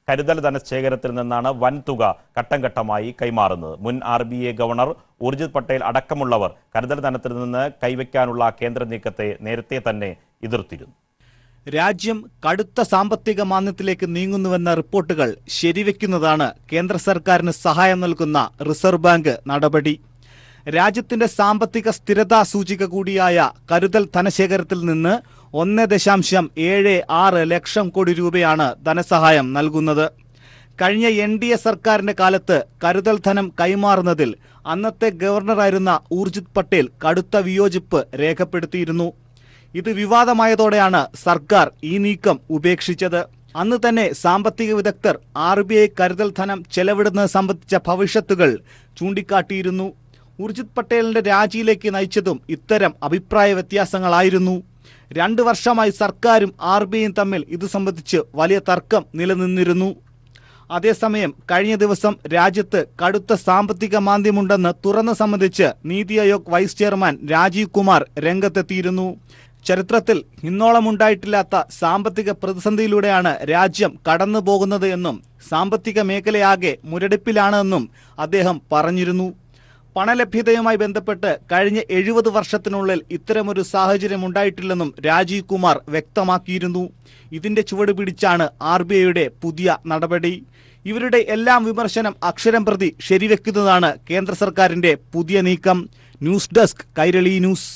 Speaker 1: കരുതൽ ധനശേഖരത്തിൽ നിന്നാണ് വൻതുക ഘട്ടം ഘട്ടമായി കൈമാറുന്നത് മുൻ R B I governor Urjit Patel അടക്കമുള്ളവർ കരുതൽ ധനത്തിൽ നിന്ന് കൈവയ്ക്കാനുള്ള കേന്ദ്ര നീക്കത്തെ നേരത്തെ തന്നെ എതിർത്തിരുന്നു
Speaker 15: രാജ്യം കടുത്ത സാമ്പത്തിക മാന്ദ്യത്തിലേക്ക് നീങ്ങുന്നുവെന്ന റിപ്പോർട്ടുകൾ ശരിവെക്കുന്നതാണ് കേന്ദ്ര സർക്കാരിന് സഹായം നൽകുന്ന റിസർവ് ബാങ്ക് നടപടി രാജ്യത്തിന്റെ സാമ്പത്തിക സ്ഥിരതാ സൂചിക കൂടിയായ കരുതൽ ധനശേഖരത്തിൽ നിന്ന് ഒന്ന് ദശാംശം ഏഴ് ആറ് ലക്ഷം കോടി രൂപയാണ് ധനസഹായം നൽകുന്നത് കഴിഞ്ഞ എൻ ഡി എ സർക്കാരിന്റെ കാലത്ത് കരുതൽ ധനം കൈമാറുന്നതിൽ അന്നത്തെ ഗവർണറായിരുന്ന ഊർജിത് പട്ടേൽ കടുത്ത വിയോജിപ്പ് രേഖപ്പെടുത്തിയിരുന്നു ഇത് വിവാദമായതോടെയാണ് സർക്കാർ ഈ നീക്കം ഉപേക്ഷിച്ചത് അന്ന് തന്നെ സാമ്പത്തിക വിദഗ്ധർ ആർ ബി ഐ കരുതൽ ധനം ചെലവിടുന്നത് സംബന്ധിച്ച ഭവിഷ്യത്തുകൾ ചൂണ്ടിക്കാട്ടിയിരുന്നു ഊർജിത് പട്ടേലിന്റെ രാജിയിലേക്ക് നയിച്ചതും ഇത്തരം അഭിപ്രായ വ്യത്യാസങ്ങളായിരുന്നു രണ്ടു വർഷമായി സർക്കാരും ആർ ബി ഐയും തമ്മിൽ ഇത് സംബന്ധിച്ച് വലിയ തർക്കം നിലനിന്നിരുന്നു അതേസമയം കഴിഞ്ഞ ദിവസം രാജ്യത്ത് കടുത്ത സാമ്പത്തിക മാന്ദ്യമുണ്ടെന്ന് തുറന്നു സംബന്ധിച്ച് നീതി ആയോഗ് വൈസ് ചെയർമാൻ രാജീവ് കുമാർ രംഗത്തെത്തിയിരുന്നു ചരിത്രത്തിൽ ഇന്നോളമുണ്ടായിട്ടില്ലാത്ത സാമ്പത്തിക പ്രതിസന്ധിയിലൂടെയാണ് രാജ്യം കടന്നു പോകുന്നത് എന്നും സാമ്പത്തിക മേഖലയാകെ മുരടിപ്പിലാണെന്നും അദ്ദേഹം പറഞ്ഞിരുന്നു പണലഭ്യതയുമായി ബന്ധപ്പെട്ട് കഴിഞ്ഞ എഴുപത് വർഷത്തിനുള്ളിൽ ഇത്തരമൊരു സാഹചര്യം ഉണ്ടായിട്ടില്ലെന്നും രാജീവ് കുമാർ വ്യക്തമാക്കിയിരുന്നു ഇതിന്റെ ചുവട് പിടിച്ചാണ് ആർ ബി ഐയുടെ പുതിയ നടപടി ഇവരുടെ എല്ലാം വിമർശനം അക്ഷരം പ്രതി ശരിവെക്കുന്നതാണ് കേന്ദ്ര സർക്കാരിന്റെ പുതിയ നീക്കം news desk Kairali news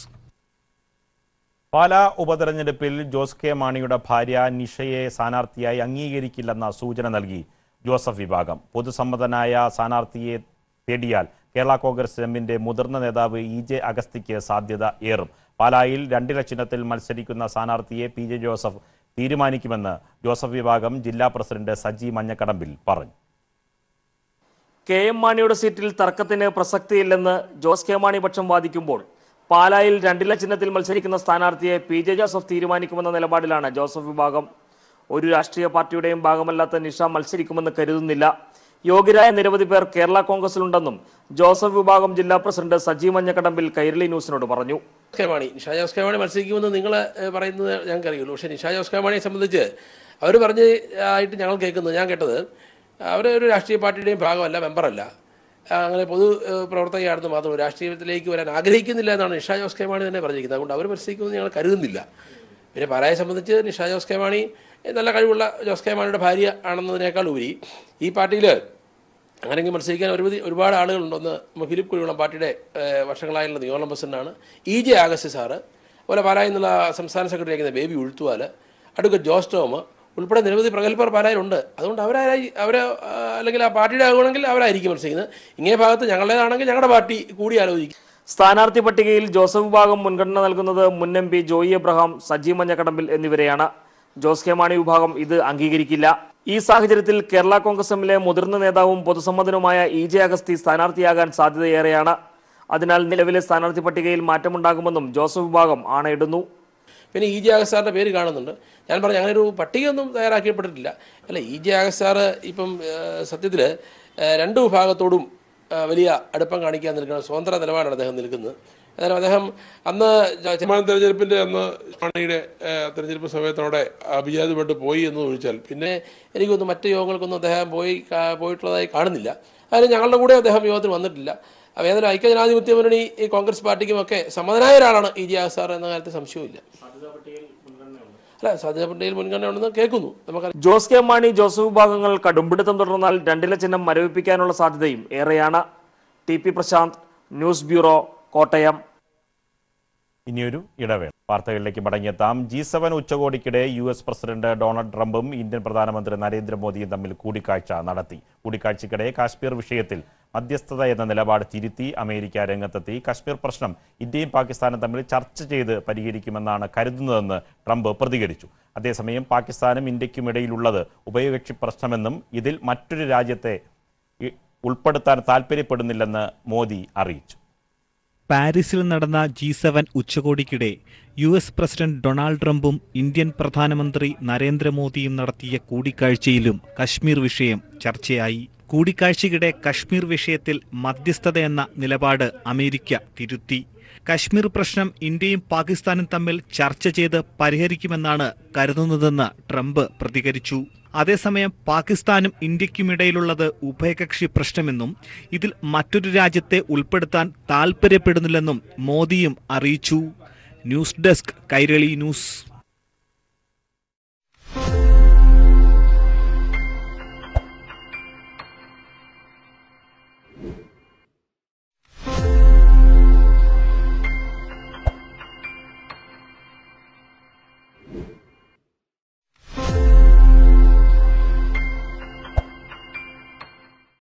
Speaker 1: Pala ഉപതെരഞ്ഞെടുപ്പിൽ ജോസ് കെ മാണിയുടെ ഭാര്യ നിഷയെ സ്ഥാനാർത്ഥിയായി അംഗീകരിക്കില്ലെന്ന സൂചന നൽകി ജോസഫ് വിഭാഗം പൊതുസമ്മതനായ സ്ഥാനാർത്ഥിയെ തേടിയാൽ കേരള കോൺഗ്രസ് എമ്മിന്റെ മുതിർന്ന നേതാവ് ഇ ജെ അഗസ്തിക്ക് സാധ്യത ഏറും പാലായിൽ രണ്ടില ചിഹ്നത്തിൽ മത്സരിക്കുന്ന സ്ഥാനാർത്ഥിയെ പി ജെ ജോസഫ് തീരുമാനിക്കുമെന്ന് ജോസഫ് വിഭാഗം ജില്ലാ പ്രസിഡന്റ് സജി മഞ്ഞക്കടമ്പിൽ പറഞ്ഞു
Speaker 16: കെ എം മാണിയുടെ സീറ്റിൽ തർക്കത്തിന് പ്രസക്തിയില്ലെന്ന് ജോസ് കെ മാണി പക്ഷം വാദിക്കുമ്പോൾ പാലായിൽ രണ്ടില ചിഹ്നത്തിൽ മത്സരിക്കുന്ന സ്ഥാനാർത്ഥിയെ പി ജെ ജോസഫ് തീരുമാനിക്കുമെന്ന നിലപാടിലാണ് ജോസഫ് വിഭാഗം ഒരു രാഷ്ട്രീയ പാർട്ടിയുടെയും ഭാഗമല്ലാത്ത നിഷ മത്സരിക്കുമെന്ന് കരുതുന്നില്ല യോഗ്യരായ നിരവധി പേർ കേരള കോൺഗ്രസിലുണ്ടെന്നും ജോസഫ് വിഭാഗം ജില്ലാ പ്രസിഡന്റ് സജി മഞ്ഞക്കടമ്പിൽ കൈരളി ന്യൂസിനോട് പറഞ്ഞു
Speaker 18: കെ മാണി നിഷ ജോസ് കെ മാണി മത്സരിക്കുമെന്ന് നിങ്ങൾ പറയുന്നത് ഞങ്ങൾക്ക് അറിയുള്ളൂ പക്ഷേ നിഷ ജോസ് കെ മാണിയെ സംബന്ധിച്ച് അവർ പറഞ്ഞ് ആയിട്ട് ഞങ്ങൾ കേൾക്കുന്നത് ഞാൻ കേട്ടത് അവർ ഒരു രാഷ്ട്രീയ പാർട്ടിയുടെയും ഭാഗമല്ല മെമ്പറല്ല അങ്ങനെ പൊതു ഏഹ്, പ്രവർത്തകയാണെന്ന് മാത്രം രാഷ്ട്രീയത്തിലേക്ക് വരാൻ ആഗ്രഹിക്കുന്നില്ല എന്നാണ് നിഷ ജോസ് കെ മാണി തന്നെ പറഞ്ഞിരിക്കുന്നത് അതുകൊണ്ട് അവർ മത്സരിക്കുമെന്ന് ഞങ്ങൾ കരുതുന്നില്ല പിന്നെ പാലായെ സംബന്ധിച്ച് നിഷ ജോസ് കെ മാണി നല്ല കഴിവുള്ള ജോസ് കെ മാണിയുടെ ഭാര്യ ആണെന്നതിനേക്കാൾ ഉപരി ഈ പാർട്ടിയിൽ അങ്ങനെയെങ്കിൽ മത്സരിക്കാൻ ഒരുപതി ഒരുപാട് ആളുകളുണ്ട് ഒന്ന് നമ്മ ഫിലിപ്പ് കുഴികുളം പാർട്ടിയുടെ ഏഹ്, വർഷങ്ങളായുള്ള നിയോളം പ്രസിഡന്റാണ് ഇ ജെ ആഗസ്റ്റ് സാറ് അതുപോലെ പാലായിൽ നിന്നുള്ള സംസ്ഥാന സെക്രട്ടറി ആയിരിക്കുന്ന ബേബി ഉഴുത്തുവാൽ അഡ്വക്കേറ്റ് ജോസ് ടോം ഉൾപ്പെടെ നിരവധി പ്രഗത്ഭർ പാലായിലുണ്ട് അതുകൊണ്ട് അവരായി അവരെ ആ, അല്ലെങ്കിൽ ആ പാർട്ടിയുടെ ആകുകയാണെങ്കിൽ അവരായിരിക്കും മത്സരിക്കുന്നത് ഇങ്ങേ ഭാഗത്ത് ഞങ്ങളുടേതാണെങ്കിൽ ഞങ്ങളുടെ പാർട്ടി കൂടി ആലോചിക്കും
Speaker 16: സ്ഥാനാർത്ഥി പട്ടികയിൽ ജോസഫ് വിഭാഗം മുൻഗണന നൽകുന്നത് മുൻ എം പി ജോയി എബ്രഹാം സജി മഞ്ഞക്കടമ്പിൽ എന്നിവരെയാണ് ജോസ് കെ മാണി വിഭാഗം ഇത് അംഗീകരിക്കില്ല ഈ സാഹചര്യത്തിൽ കേരള കോൺഗ്രസ് എമ്മിലെ മുതിർന്ന നേതാവും പൊതുസമ്മതനുമായ ഇ ജെ അഗസ്തി സ്ഥാനാർത്ഥിയാകാൻ സാധ്യതയേറെയാണ് അതിനാൽ നിലവിലെ സ്ഥാനാർത്ഥി പട്ടികയിൽ മാറ്റമുണ്ടാകുമെന്നും ജോസഫ് വിഭാഗം ആണയിടുന്നു
Speaker 18: പിന്നെ ഇ ജെ ആഗസ്റ്റ് സാറിൻ്റെ പേര് കാണുന്നുണ്ട് ഞാൻ പറഞ്ഞു അങ്ങനെ ഒരു പട്ടികയൊന്നും തയ്യാറാക്കിയപ്പെട്ടിട്ടില്ല അല്ല ഇ ജെ ആഗസ്റ്റ് സാറ് ഇപ്പം സത്യത്തിൽ രണ്ട് വിഭാഗത്തോടും ആ, വലിയ അടുപ്പം കാണിക്കാൻ നിൽക്കുന്ന സ്വതന്ത്ര നിലപാടാണ് അദ്ദേഹം നിൽക്കുന്നത് അതായത് അദ്ദേഹം അന്ന്
Speaker 19: തീരുമാന തെരഞ്ഞെടുപ്പിന്റെ അന്ന് മാണിയുടെ ഏഹ്, തെരഞ്ഞെടുപ്പ് സമയത്തോടെ അഭിജാതപ്പെട്ട് പോയി എന്ന് ചോദിച്ചാൽ
Speaker 18: പിന്നെ എനിക്കൊന്നും മറ്റ് യോഗങ്ങൾക്കൊന്നും അദ്ദേഹം പോയി കാ- പോയിട്ടുള്ളതായി കാണുന്നില്ല അതിന് ഞങ്ങളുടെ കൂടെ അദ്ദേഹം യോഗത്തിന് വന്നിട്ടില്ല അപ്പോൾ ഏതായാലും ഐക്യജനാധിപത്യ മുന്നണി ഈ കോൺഗ്രസ് പാർട്ടിക്കുമൊക്കെ സമ്മതനായ ഒരാളാണ് ഇ ജെ ആഗസ്റ്റ് സാർ എന്ന കാര്യത്തിൽ സംശയവുമില്ല അല്ല സാധ്യത പട്ടികയിൽ മുൻഗണന ഉണ്ടെന്ന് കേൾക്കുന്നു നമുക്ക്
Speaker 16: ജോസ് കെ മാണി ജോസഫ് വിഭാഗങ്ങൾ കടുംപിടുത്തം തുടർന്നാൽ രണ്ടില ചിഹ്നം മരവിപ്പിക്കാനുള്ള സാധ്യതയും ഏറെയാണ് T P Prashanth news bureau Kottayam
Speaker 1: ഇനിയൊരു ഇടവേള വാർത്തകളിലേക്ക് മടങ്ങിയെത്താം ജി സെവൻ ഉച്ചകോടിക്കിടെ യു എസ് പ്രസിഡന്റ് ഡൊണാൾഡ് ട്രംപും ഇന്ത്യൻ പ്രധാനമന്ത്രി നരേന്ദ്രമോദിയും തമ്മിൽ കൂടിക്കാഴ്ച നടത്തി കൂടിക്കാഴ്ചയ്ക്കിടെ കാശ്മീർ വിഷയത്തിൽ മധ്യസ്ഥത എന്ന നിലപാട് തിരുത്തി അമേരിക്ക രംഗത്തെത്തി കാശ്മീർ പ്രശ്നം ഇന്ത്യയും പാകിസ്ഥാനും തമ്മിൽ ചർച്ച ചെയ്ത് പരിഹരിക്കുമെന്നാണ് കരുതുന്നതെന്ന് ട്രംപ് പ്രതികരിച്ചു അതേസമയം പാകിസ്ഥാനും ഇന്ത്യക്കും ഇടയിലുള്ളത് ഉഭയകക്ഷി പ്രശ്നമെന്നും ഇതിൽ മറ്റൊരു രാജ്യത്തെ ഇ- ഉൾപ്പെടുത്താൻ താൽപ്പര്യപ്പെടുന്നില്ലെന്ന് മോദി അറിയിച്ചു
Speaker 15: പാരീസിൽ നടന്ന ജി സെവൻ ഉച്ചകോടിക്കിടെ യു എസ് പ്രസിഡന്റ് ഡൊണാൾഡ് ട്രംപും ഇന്ത്യൻ പ്രധാനമന്ത്രി നരേന്ദ്രമോദിയും നടത്തിയ കൂടിക്കാഴ്ചയിലും കശ്മീർ വിഷയം ചർച്ചയായി കൂടിക്കാഴ്ചയ്ക്കിടെ കശ്മീർ വിഷയത്തിൽ മധ്യസ്ഥതയെന്ന നിലപാട് അമേരിക്ക തിരുത്തി കശ്മീർ പ്രശ്നം ഇന്ത്യയും പാകിസ്ഥാനും തമ്മിൽ ചർച്ച ചെയ്ത് പരിഹരിക്കുമെന്നാണ് കരുതുന്നതെന്ന് ട്രംപ് പ്രതികരിച്ചു അതേസമയം പാകിസ്ഥാനും ഇന്ത്യക്കുമിടയിലുള്ളത് ഉഭയകക്ഷി പ്രശ്നമെന്നും ഇതിൽ മറ്റൊരു രാജ്യത്തെ ഉൾപ്പെടുത്താൻ താൽപ്പര്യപ്പെടുന്നില്ലെന്നും മോദിയും അറിയിച്ചു ന്യൂസ് ഡെസ്ക് കൈരളി ന്യൂസ്